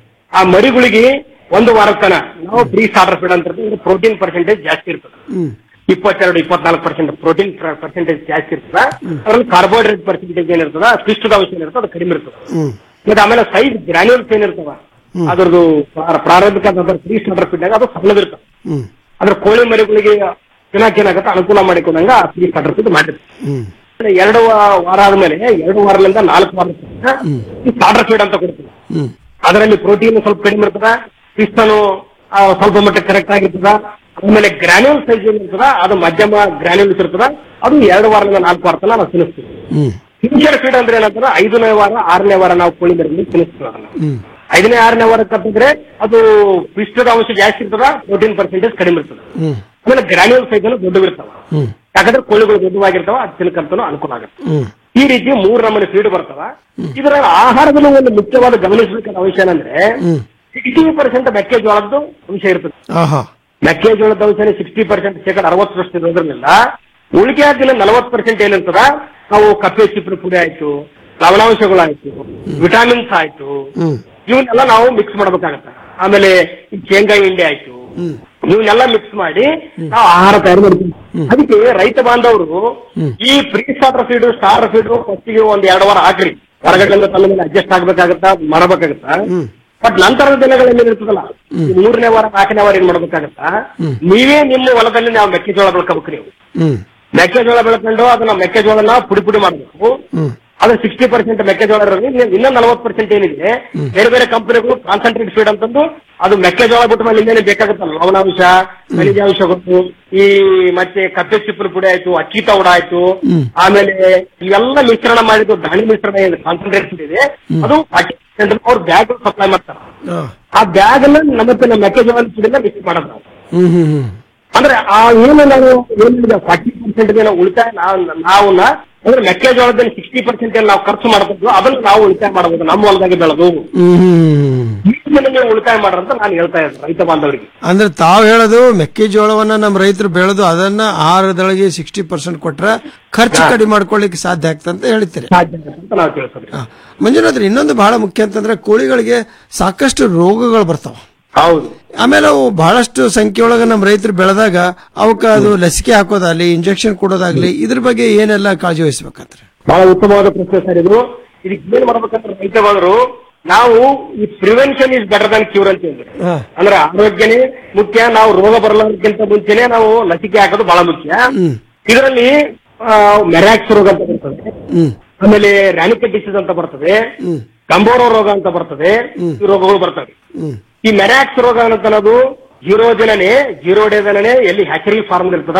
ಆ ಮರಿಗಳಿಗೆ ಒಂದು ವಾರ ತನ ನಾವು ಪ್ರೀ ಸ್ಟಾರ್ಟರ್ ಫೀಡ್ ಅಂತ ಇರ್ತದೆ ಪ್ರೋಟೀನ್ ಪರ್ಸೆಂಟೇಜ್ ಜಾಸ್ತಿ ಇರ್ತದೆ ಹ್ಮ್ ಇಪ್ಪತ್ತೆರಡು ಇಪ್ಪತ್ನಾಲ್ಕು ಪರ್ಸೆಂಟ್ ಪ್ರೋಟೀನ್ ಪರ್ಸೆಂಟೇಜ್ ಜಾಸ್ತಿ ಇರ್ತದ ಅದ್ರಲ್ಲಿ ಕಾರ್ಬೋಹೈಡ್ರೇಟ್ ಪರ್ಸೆಂಟೇಜ್ ಏನಿರ್ತದ ಪಿಷ್ಟದ ಅಂಶ ಏನಿರ್ತದೆ ಅದು ಕಡಿಮೆ ಇರ್ತದೆ ಹ್ಮ್ ಮತ್ತೆ ಆಮೇಲೆ ಸೈಜ್ ಗ್ರಾನ್ಯೂಲ್ಸ್ ಏನಿರ್ತವ ಅದ್ರದ್ದು ಪ್ರಾ- ಪ್ರಾರಂಭಿಕ ಪ್ರೀ ಸ್ಟಾರ್ಟರ್ ಫೀಡ್ ಅದು ಸಣ್ಣದಿರ್ತದೆ ಹ್ಮ್ ಅದ್ರ ಕೋಳಿ ಮರಿಗಳಿಗೆ ತಿನ್ನಕ್ ಏನಾಗತ್ತೆ ಅನುಕೂಲ ಮಾಡಿಕೊಂಡಂಗ ಆ ಪ್ರೀ ಸ್ಟಾರ್ಟರ್ ಫೀಡ್ ಮಾಡಿರ್ತೀವಿ ಹ್ಮ್ ಎರಡು ವಾ- ವಾರ ಆದ್ಮೇಲೆ ಎರಡು ವಾರದಿಂದ ನಾಲ್ಕು ವಾರ ತನಕ ಈ ಸ್ಟಾರ್ಟರ್ ಫೀಡ್ ಅಂತ ಕೊಡ್ತೀವಿ ಹ್ಮ್ ಅದರಲ್ಲಿ ಪ್ರೋಟೀನ್ ಸ್ವಲ್ಪ ಕಡಿಮೆ ಇರ್ತದ ಪಿಸ್ತನು ಸ್ವಲ್ಪ ಮಟ್ಟಿಗೆ ಕರೆಕ್ಟ್ ಆಗಿರ್ತದ ಆಮೇಲೆ ಗ್ರಾನ್ಯೂಲ್ ಸೈಜ್ ಏನಿರ್ತದ ಅದು ಮಧ್ಯಮ ಗ್ರಾನ್ಯೂಲ್ಸ್ ಇರ್ತದ ಅದು ಎರಡು ವಾರದಿಂದ ನಾಲ್ಕು ವಾರ ತನಕ ನಾವು ತಿನ್ನಿಸ್ತೀವಿ ಹ್ಮ್ ಫಿನಿಶರ್ ಫೀಡ್ ಅಂದ್ರೆ ಏನಂತಂದ್ರೆ ಐದನೇ ವಾರ ಆರನೇ ವಾರ ನಾವು ಕೋಳಿ ಮರಿಯಲ್ಲಿ ತಿನ್ನಿಸ್ತೀವಿ ಅದನ್ನ ಹ್ಮ್ ಐದನೇ ಆರನೇ ವಾರ ಕಟ್ಟಿದ್ರೆ ಅದು ಪಿಷ್ಟದ ಅಂಶ ಜಾಸ್ತಿ ಇರ್ತದ ಪ್ರೋಟೀನ್ ಪರ್ಸೆಂಟೇಜ್ ಕಡಿಮೆ ಇರ್ತದ ಹ್ಮ್ ಆಮೇಲೆ ಗ್ರಾನ್ಯೂಲ್ ಸೈಜ್ ದೊಡ್ಡವಿರ್ತಾವ ಹ್ಮ್ ಯಾಕಂದ್ರೆ ಕೋಳಿಗಳು ದೊಡ್ಡವಾಗಿರ್ತಾವ ಅದು ತಿನ್ಕಂತನೂ ಅನುಕೂಲ ಆಗುತ್ತೆ ಹ್ಮ್ ಈ ರೀತಿ ಮೂರ್ ನಮೂನೆ ಫೀಡ್ ಬರ್ತಾವ ಇದರ ಆಹಾರದಲ್ಲಿ ಒಂದು ಮುಖ್ಯವಾದ ಗಮನಿಸಬೇಕಾದ ಅಂಶ ಏನಂದ್ರೆ ಹ್ಮ್ ಸಿಕ್ಸ್ಟಿ ಪರ್ಸೆಂಟ್ ಮೆಕ್ಕೆಜೋಳದ್ದು ಅಂಶ ಇರ್ತದೆ ಆಹಾ ಮೆಕ್ಕೆಜೋಳದ ಅಂಶನೇ ಸಿಕ್ಸ್ಟಿ ಪರ್ಸೆಂಟ್ ಶೇಕಡ ಅರವತ್ತರಷ್ಟು ಇರೋದ್ರಿಂದ ಉಳಿಕೆ ದಿನ ನಲವತ್ತು ಪರ್ಸೆಂಟ್ ಏನಿರ್ತದ ನಾವು ಕಪ್ಪೆ ಚಿಪ್ಪು ಪುಡಿ ಆಯ್ತು ಲವಣಾಂಶಗಳಾಯ್ತು ವಿಟಾಮಿನ್ಸ್ ಆಯ್ತು ಹ್ಮ್ ಇವನ್ನೆಲ್ಲ ನಾವು ಮಿಕ್ಸ್ ಮಾಡ್ಬೇಕಾಗತ್ತೆ ಆಮೇಲೆ ಈ ಶೇಂಗಾ ಹಿಂಡಿ ಆಯ್ತು ಹ್ಮ್ ಇವನ್ನೆಲ್ಲ ಮಿಕ್ಸ್ ಮಾಡಿ ನಾವು ಆಹಾರ ತಯಾರು ಮಾಡ್ತೀವಿ ಅದಕ್ಕೆ ರೈತ ಬಾಂಧವರು ಈ pre starter feed starter feed ಫಸ್ಟಿಗೆ ಒಂದ್ ಎರಡು ವಾರ ಹಾಕ್ರಿ ಹೊರಗಡೆಯಿಂದ ತನ್ನ ಮೇಲೆ ಅಡ್ಜಸ್ಟ್ ಆಗ್ಬೇಕಾಗತ್ತಾ ಮಾಡಬೇಕಾಗತ್ತಾ ಬಟ್ ನಂತರದ ದಿನಗಳಲ್ಲಿ ಏನಿರ್ತದಲ್ಲ ಈ ಮೂರನೇ ವಾರ ನಾಲ್ಕನೇ ವಾರ ಏನ್ ಮಾಡ್ಬೇಕಾಗತ್ತಾ ನೀವೇ ನಿಮ್ಮ ಹೊಲದಲ್ಲಿ ನಾವು ಮೆಕ್ಕೆಜೋಳ ಬೆಳ್ಕೋಬೇಕು ನೀವು ಹ್ಮ್ ಮೆಕ್ಕೆಜೋಳ ಬೆಳ್ಕೊಂಡು ಅದನ್ನ ಮೆಕ್ಕೆಜೋಳನ ಪುಡಿ ಪುಡಿ ಮಾಡಬೇಕು ಹ್ಮ್ ಅದು ಸಿಕ್ಸ್ಟಿ ಪರ್ಸೆಂಟ್ ಮೆಕ್ಕೆಜೋಳ ಇರೋದ್ರಿಂದ ಇನ್ನು- ಇನ್ನೂ ನಲವತ್ತು ಪರ್ಸೆಂಟ್ ಏನಿದೆ ಬೇರೆ ಬೇರೆ ಕಂಪನಿಗಳು ಕಾನ್ಸಂಟ್ರೇಟ್ ಫೀಡ್ ಅಂತಂದು ಅದು ಮೆಕ್ಕೆಜೋಳ ಬಿಟ್ಟ ಮೇಲೆ ಇನ್ನೇನು ಬೇಕಾಗುತ್ತಲ್ಲ ಲವಣಾಂಶ ಖನಿಜಾಂಶಗಳು ಈ ಮತ್ತೆ ಕಪ್ಪೆ ಚಿಪ್ಪನ ಪುಡಿ ಆಯ್ತು ಅಕ್ಕಿ ತೌಡ ಆಯ್ತು ಆಮೇಲೆ ಇವೆಲ್ಲ ಮಿಶ್ರಣ ಮಾಡಿದ್ದು ದಾಣಿ ಮಿಶ್ರಣ ಏನು ಕಾನ್ಸಂಟ್ರೇಟ್ ಫೀಡ್ ಇದೆ ಅದು ಅವ್ರ ಬ್ಯಾಗ್ ಸಪ್ಲೈ ಮಾಡ್ತಾರೆ ಆ. ಆ ಬ್ಯಾಗ್ ಅನ್ನ ನಮ್ಮ ಹತ್ರ ನಮ್ಮ ಮೆಕ್ಕೆಜೋಳ ಪುಡಿನ ಮಿಕ್ಸ್ ಮಾಡೋದು ನಾವು ಹ್ಮ್ ಹ್ಮ್ ಹ್ಮ್ ಅಂದ್ರೆ ಆ ಏನು ನಾವು ಏನಿದೆ ಫಾರ್ಟಿ ಪರ್ಸೆಂಟ್ ನಾವು ಉಳಿತಾಯ ನಾವು ನಾವುನ ಅಂದ್ರೆ ಮೆಕ್ಕೆಜೋಳದಲ್ಲಿ ಸಿಕ್ಸ್ಟಿ ಪರ್ಸೆಂಟ್ ನಾವು ಖರ್ಚು ಮಾಡ್ತಿದ್ವು ಅದನ್ನ ನಾವು ಉಳಿತಾಯ ಮಾಡಬಹುದು ನಮ್ಮ ಹೊಲದಾಗೆ ಬೆಳೆದು ಹ್ಮ್ ಹ್ಮ್ ಈ ದಿನಗಳು ಉಳಿತಾಯ ಮಾಡ್ರಂತ ನಾನು ಹೇಳ್ತಾ ಇದ್ದೆ ರೈತ ಬಾಂಧವರಿಗೆ ಅಂದ್ರೆ ತಾವ್ ಹೇಳೋದು ಮೆಕ್ಕೆಜೋಳವನ್ನ ನಮ್ಮ ರೈತರು ಬೆಳೆದು ಅದನ್ನ ಆಹಾರದೊಳಗೆ ಸಿಕ್ಸ್ಟಿ ಪರ್ಸೆಂಟ್ ಕೊಟ್ರೆ ಖರ್ಚು ಕಡಿಮೆ ಮಾಡ್ಕೊಳ್ಳಿಕ್ಕೆ ಸಾಧ್ಯ ಆಗ್ತದೆ ಅಂತ ಹೇಳ್ತೀರಿ ಸಾಧ್ಯ ಅಂತ ನಾವು ತಿಳಿಸೋದ್ರಿ ಆ, ಮಂಜುನಾಥ್ ಇನ್ನೊಂದು ಬಹಳ ಮುಖ್ಯ ಅಂತಂದ್ರೆ ಕೋಳಿಗಳಿಗೆ ಸಾಕಷ್ಟು ರೋಗಗಳು ಬರ್ತಾವ ಹೌದು ಆಮೇಲೆ ಅವು ಬಹಳಷ್ಟು ಸಂಖ್ಯೆಯೊಳಗ ನಮ್ಮ ರೈತರು ಬೆಳೆದಾಗ ಅವಕ್ಕ ಅದು ಲಸಿಕೆ ಹಾಕೋದಾಗ್ಲಿ ಇಂಜೆಕ್ಷನ್ ಕೊಡೋದಾಗ್ಲಿ ಇದ್ರ ಬಗ್ಗೆ ಏನೆಲ್ಲ ಕಾಳಜಿ ವಹಿಸ್ಬೇಕಂದ್ರೆ ಬಹಳ ಉತ್ತಮವಾದ ಪ್ರಶ್ನೆ ಸರ್ ಇದು ಇದಕ್ಕೆ ಏನ್ ಮಾಡ್ಬೇಕಂದ್ರೆ ರೈತ ಬಾಂಧವರು ನಾವು ಈ prevention is better than cure ಅಂತ ಹೇಳಿದ್ರೆ ಅಂದ್ರೆ ಆರೋಗ್ಯನೇ ಮುಖ್ಯ ನಾವು ರೋಗ ಬರಲಾರ್ದಕ್ಕಿಂತ ಮುಂಚೆನೆ ನಾವು ಲಸಿಕೆ ಹಾಕೋದು ಬಹಳ ಮುಖ್ಯ ಇದರಲ್ಲಿ ಮೆರಾಕ್ಸ್ ರೋಗ ಅಂತ ಬರ್ತದೆ ಹ್ಮ್ ಆಮೇಲೆ ರ್ಯಾನಿಕೆಟ್ ಡಿಸೀಸ್ ಅಂತ ಬರ್ತದೆ ಕಂಬೋರೋ ರೋಗ ಅಂತ ಬರ್ತದೆ ಈ ರೋಗಗಳು ಬರ್ತವೆ ಹ್ಮ್ ಈ ಮೆರಾಕ್ಸ್ ರೋಗ ಅನ್ನೋದು ಜೀರೋ ಜನನೇ ಜೀರೋ ಡೇ ಜನನೇ ಎಲ್ಲಿ ಹ್ಯಾಚರಿ ಫಾರ್ಮ್ ಇರ್ತದ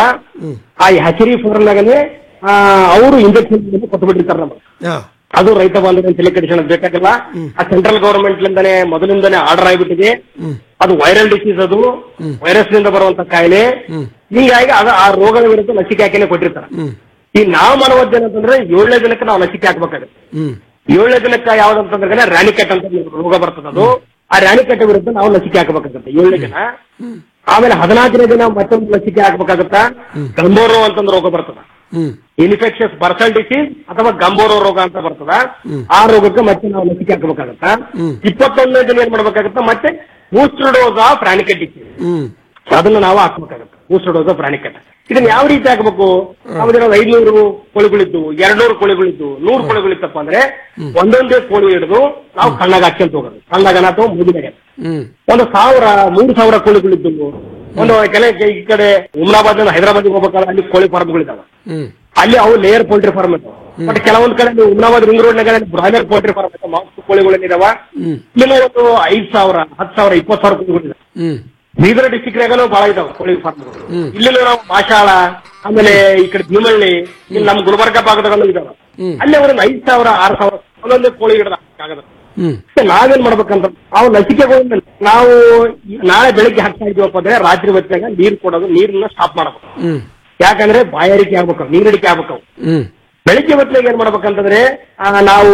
ಆ ಹ್ಯಾಚರಿ ಫಾರ್ಮ್ ನಾಗನೇ ಅವರು ಇಂಜೆಕ್ಷನ್ ಕೊಟ್ಬಿಟ್ಟಿರ್ತಾರೆ ನಮಗೆ ಆ, ಅದು ರೈತ ಬಾಂಧವ ತಲೆ ಕೆಡಿಸೋಣ ಬೇಕಾಗಿಲ್ಲ ಆ ಸೆಂಟ್ರಲ್ ಗವರ್ಮೆಂಟ್ ಲಿಂದಾನೆ ಮೊದಲಿಂದಾನೆ ಆರ್ಡರ್ ಆಗಿಬಿಟ್ಟಿದೆ ಅದು ವೈರಲ್ ಡಿಸೀಸ್ ಅದು ವೈರಸ್ ನಿಂದ ಬರುವಂತ ಕಾಯಿಲೆ ಹೀಗಾಗಿ ಅದು ಆ ರೋಗದ ವಿರುದ್ಧ ಲಸಿಕೆ ಹಾಕಿನೇ ಕೊಟ್ಟಿರ್ತಾರೆ ಈ ನಾವು ಮಾಡುವದ್ದು ಏನಂತಂದ್ರೆ ಏಳನೇ ದಿನಕ್ಕೆ ನಾವು ಲಸಿಕೆ ಹಾಕ್ಬೇಕಾಗುತ್ತೆ ಹ್ಮ್ ಏಳನೇ ದಿನಕ್ಕೆ ಯಾವ್ದಂತಂದ್ರೆ ರ್ಯಾನಿಕೆಟ್ ಅಂತ ರೋಗ ಬರ್ತದೆ ಅದು ಆ ರ್ಯಾನಿಕೆಟ್ ವಿರುದ್ಧ ನಾವು ಲಸಿಕೆ ಹಾಕಬೇಕಾಗುತ್ತೆ ಏಳನೇ ದಿನ ಆಮೇಲೆ ಹದಿನಾಲ್ಕನೇ ದಿನ ಮತ್ತೊಂದು ಲಸಿಕೆ ಹಾಕ್ಬೇಕಾಗತ್ತ ಗಂಬೋರೋ ಅಂತಂದು ರೋಗ ಬರ್ತದ ಇನ್ಫೆಕ್ಷಸ್ ಬರ್ಸಲ್ ಡಿಸೀಸ್ ಅಥವಾ ಗಂಬೋರೋ ರೋಗ ಅಂತ ಬರ್ತದ ಆ ರೋಗಕ್ಕೆ ಮತ್ತೆ ನಾವು ಲಸಿಕೆ ಹಾಕಬೇಕಾಗತ್ತ ಇಪ್ಪತ್ತೊಂದನೇ ದಿನ ಏನ್ ಮಾಡ್ಬೇಕಾಗತ್ತ ಮತ್ತೆ booster dose of Ranikhet disease ಅದನ್ನ ನಾವು ಹಾಕ್ಬೇಕಾಗತ್ತೆ ಬೂಸ್ಟರ್ ಡೋಸ್ ಆಫ್ ಪ್ರಾಣಿಕೆಟ್ ಇದನ್ನ ಯಾವ ರೀತಿ ಹಾಕ್ಬೇಕು ನಾವು ಐದ್ನೂರು ಕೋಳಿಗಳಿದ್ದು ಎರಡ್ನೂರು ಕೋಳಿಗಳಿದ್ದು ನೂರು ಕೋಳಿಗಳಿತ್ತಪ್ಪ ಅಂದ್ರೆ ಒಂದೊಂದೇ ಕೋಳಿ ಹಿಡಿದು ನಾವು ಕಣ್ಣಾಗ ಹಾಕ್ಯಂತ ಹೋಗೋದು ಕಣ್ಣಾಗನ ಅಥವಾ ಮುಗಿನಾಗ ಒಂದು ಸಾವಿರ ಮೂರು ಸಾವಿರ ಕೋಳಿಗಳಿದ್ದು ಒಂದು ಕೆಲ ಈ ಕಡೆ ಉಮ್ನಾಬಾದ್ ಹೈದರಾಬಾದ್ ಹೋಗ್ಬೇಕಲ್ಲ ಅಲ್ಲಿ ಕೋಳಿ ಫಾರ್ಮ್ಗಳಿದಾವೆ ಅಲ್ಲಿ ಅವು ಲೇಯರ್ ಪೋಲ್ಟ್ರಿ ಫಾರ್ಮ್ ಇದಾವೆ ಬಟ್ ಕೆಲವೊಂದ್ ಕಡೆ ನೀವು ಉಮ್ನಾಬಾದ್ ರಿಂಗ್ ರೋಡ್ ನಾಗ ಬ್ರಾಯ್ಲರ್ ಪೋಲ್ಟ್ರಿ ಫಾರ್ಮ್ ಇದಾವೆ ಮಾಂಸ ಕೋಳಿಗಳಿದಾವ ಇಲ್ಲಿ ಒಂದು ಐದ್ ಸಾವಿರ ಹತ್ತು ಸಾವಿರ ಇಪ್ಪತ್ತು ಸಾವಿರ ಕೋಳಿಗಳಿದಾವೆ ಬೀದರ್ ಡಿಸ್ಟಿಕ್ ನಾಗನು ಬಹಳ ಇದಾವೆ ಕೋಳಿ ಫಾರ್ಮ್ ಇಲ್ಲಿ ನಾವು ಮಾಶಾಳ ಆಮೇಲೆ ಈ ಕಡೆ ಭೀಮಳ್ಳಿ ಇಲ್ಲಿ ನಮ್ಮ ಗುಲ್ಬರ್ಗ ಭಾಗದಾಗನು ಇದಾವೆ ಅಲ್ಲಿ ಒಂದು ಐದ್ ಸಾವಿರ ಆರು ಸಾವಿರ ಒಂದೊಂದೇ ಕೋಳಿ ಹಿಡಿದ ಆಗದ ನಾವೇನ್ ಮಾಡ್ಬೇಕಂತ ನಾವು ಲಸಿಕೆಗಳನ್ನ ನಾವು ಈ- ನಾಳೆ ಬೆಳಿಗ್ಗೆ ಹಾಕ್ತಾ ಇದೀವಪ್ಪ ಅಂದ್ರೆ ರಾತ್ರಿ ಹೊತ್ತಾಗ ನೀರ್ ಕೊಡೋದು ನೀರನ್ನ ಸ್ಟಾಪ್ ಮಾಡ್ಬೇಕು ಯಾಕಂದ್ರೆ ಬಾಯಾರಿಕೆ ಆಗ್ಬೇಕು ನೀರಡಿಕೆ ಆಗ್ಬೇಕು ಅವು. ಬೆಳಿಗ್ಗೆ ಹೊತ್ತಿನಾಗ ಏನ್ ಮಾಡ್ಬೇಕಂತಂದ್ರೆ ಆ, ನಾವು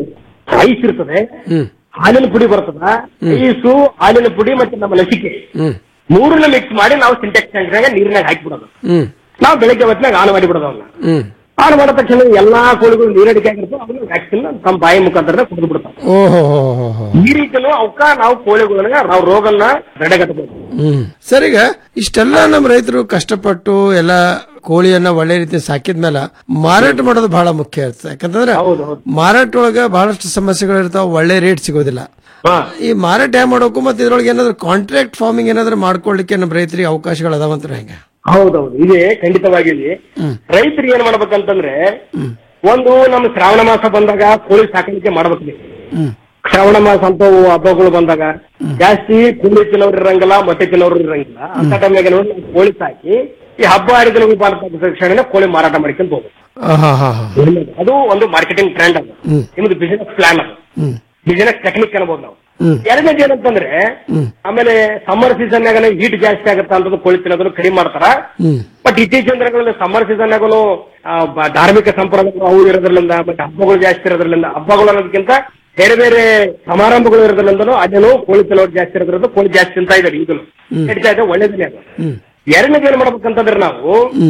ಐಸ್ ಇರ್ತದೆ ಹಾಲಿನ ಪುಡಿ ಬರ್ತದ ಐಸು ಹಾಲಿನ ಪುಡಿ ಮತ್ತೆ ನಮ್ಮ ಲಸಿಕೆ ಮೂರನ್ನ ಮಿಕ್ಸ್ ಮಾಡಿ ನಾವು ಸಿಂಟೆಕ್ಸ್ ಟ್ಯಾಂಕ್ನಾಗ ನೀರಿನಾಗ ಹಾಕಿಬಿಡೋದು ನಾವು ಬೆಳಿಗ್ಗೆ ಹೊತ್ತಿನಾಗ ಆನ್ ಮಾಡಿ ಬಿಡೋದು ಅವನ್ನ ಆನ್ ಮಾಡಿದ ತಕ್ಷಣ ಎಲ್ಲಾ ಕೋಳಿಗಳು ನೀರಡಿಕೆ ಆಗಿರ್ತವೆ ಅವನ್ನ ವ್ಯಾಕ್ಸಿನ್ ತಮ್ಮ ಬಾಯಿ ಮುಖಾಂತರ ಕುಡಿದು ಬಿಡ್ತಾವೆ ಓಹೋ ಈ ರೀತಿನೂ ಅವಕ್ಕ ನಾವು ಕೋಳಿಗಳನ್ನ ನಾವು ರೋಗನ್ನ ತಡೆಗಟ್ಟಬಹುದು ಸರ್ ಈಗ ಇಷ್ಟೆಲ್ಲ ನಮ್ಮ ರೈತರು ಕಷ್ಟಪಟ್ಟು ಎಲ್ಲ ಕೋಳಿಯನ್ನ ಒಳ್ಳೆ ರೀತಿ ಸಾಕಿದ್ಮೇಲೆ ಮಾರಾಟ ಮಾಡೋದು ಬಹಳ ಮುಖ್ಯ ಇರ್ತದೆ ಯಾಕಂತಂದ್ರೆ ಮಾರಾಟ ಒಳಗ ಬಹಳಷ್ಟು ಸಮಸ್ಯೆಗಳು ಇರ್ತಾವ ಒಳ್ಳೆ ರೇಟ್ ಸಿಗೋದಿಲ್ಲ ಈ ಮಾರಾಟ ಹ್ಯಾಂಗ ಮಾಡೋಕು ಮತ್ತೆ ಇದ್ರೊಳಗೆ ಏನಾದ್ರು ಕಾಂಟ್ರಾಕ್ಟ್ ಫಾರ್ಮಿಂಗ್ ಏನಾದ್ರು ಮಾಡ್ಕೊಳ್ಳಿಕ್ಕೆ ನಮ್ಮ ರೈತರಿಗೆ ಅವಕಾಶಗಳು ಅದಾವಂತ ಹೆಂಗ ಹೌದೌದು ಇದೆ ಖಂಡಿತವಾಗಿ ಇಲ್ಲಿ ರೈತರು ಏನ್ ಮಾಡ್ಬೇಕಂತಂದ್ರೆ ಒಂದು ನಮ್ಮ ಶ್ರಾವಣ ಮಾಸ ಬಂದಾಗ ಕೋಳಿ ಸಾಕಾಣಿಕೆ ಮಾಡ್ಬೇಕು ನೀವು. ಶ್ರಾವಣ ಮಾಸ ಅಂತ ಹಬ್ಬಗಳು ಬಂದಾಗ ಜಾಸ್ತಿ ಕೋಳಿ ತಿನ್ನೋರು ಇರಂಗಿಲ್ಲ ಮೊಟ್ಟೆ ತಿನ್ನೋರು ಇರಂಗಿಲ್ಲ ಅಂತ ಟೈಮ್ನಾಗ ನೋಡಿ ನಾವು ಕೋಳಿ ಸಾಕಿ ಈ ಹಬ್ಬ ಹರಿದಿನಗಳು ಬಂದ ತಕ್ಷಣ ಕೋಳಿ ಮಾರಾಟ ಮಾಡ್ಕೊಂತ ಹೋಗ್ಬೇಕು ಅದು ಒಂದು ಮಾರ್ಕೆಟಿಂಗ್ ಟ್ರೆಂಡ್ ಅದು ನಿಮ್ದು ಬಿಸಿನೆಸ್ ಪ್ಲಾನ್ ಅದು ಬಿಸಿನೆಸ್ ಟೆಕ್ನಿಕ್ ಅನ್ಬೋದು ನಾವು ಎರಡನೇದು ಏನಂತಂದ್ರೆ ಆಮೇಲೆ ಸಮ್ಮರ್ ಸೀಸನ್ ನಾಗ ಹೀಟ್ ಜಾಸ್ತಿ ಆಗುತ್ತ ಅಂತ ಕೋಳಿ ತಿನ್ನೋದನ್ನು ಕಡಿಮೆ ಮಾಡ್ತಾರ ಬಟ್ ಇತ್ತೀಚಿನ ದಿನಗಳಲ್ಲಿ ಸಮ್ಮರ್ ಸೀಸನ್ ನಾಗನು ಧಾರ್ಮಿಕ ಸಂಪ್ರದಾಯಗಳು ಅವು ಇರೋದ್ರಿಂದ ಮತ್ತೆ ಹಬ್ಬಗಳು ಜಾಸ್ತಿ ಇರೋದ್ರಿಂದ ಹಬ್ಬಗಳು ಅನ್ನೋದಕ್ಕಿಂತ ಬೇರೆ ಬೇರೆ ಸಮಾರಂಭಗಳು ಇರೋದ್ರಿಂದನೂ ಅದೇನು ಕೋಳಿ ತಿನ್ನೋರು ಜಾಸ್ತಿ ಇರೋದ್ರಿಂದ ಕೋಳಿ ಜಾಸ್ತಿ ತಿಂತಾ ಇದ್ದಾರೆ ಈಗಲೂ ನಡೀತಾ ಇದೆ ಒಳ್ಳೇದನ್ನೇ ಅದು ಎರಡನೇದು ಏನ್ ಮಾಡ್ಬೇಕಂತಂದ್ರೆ ನಾವು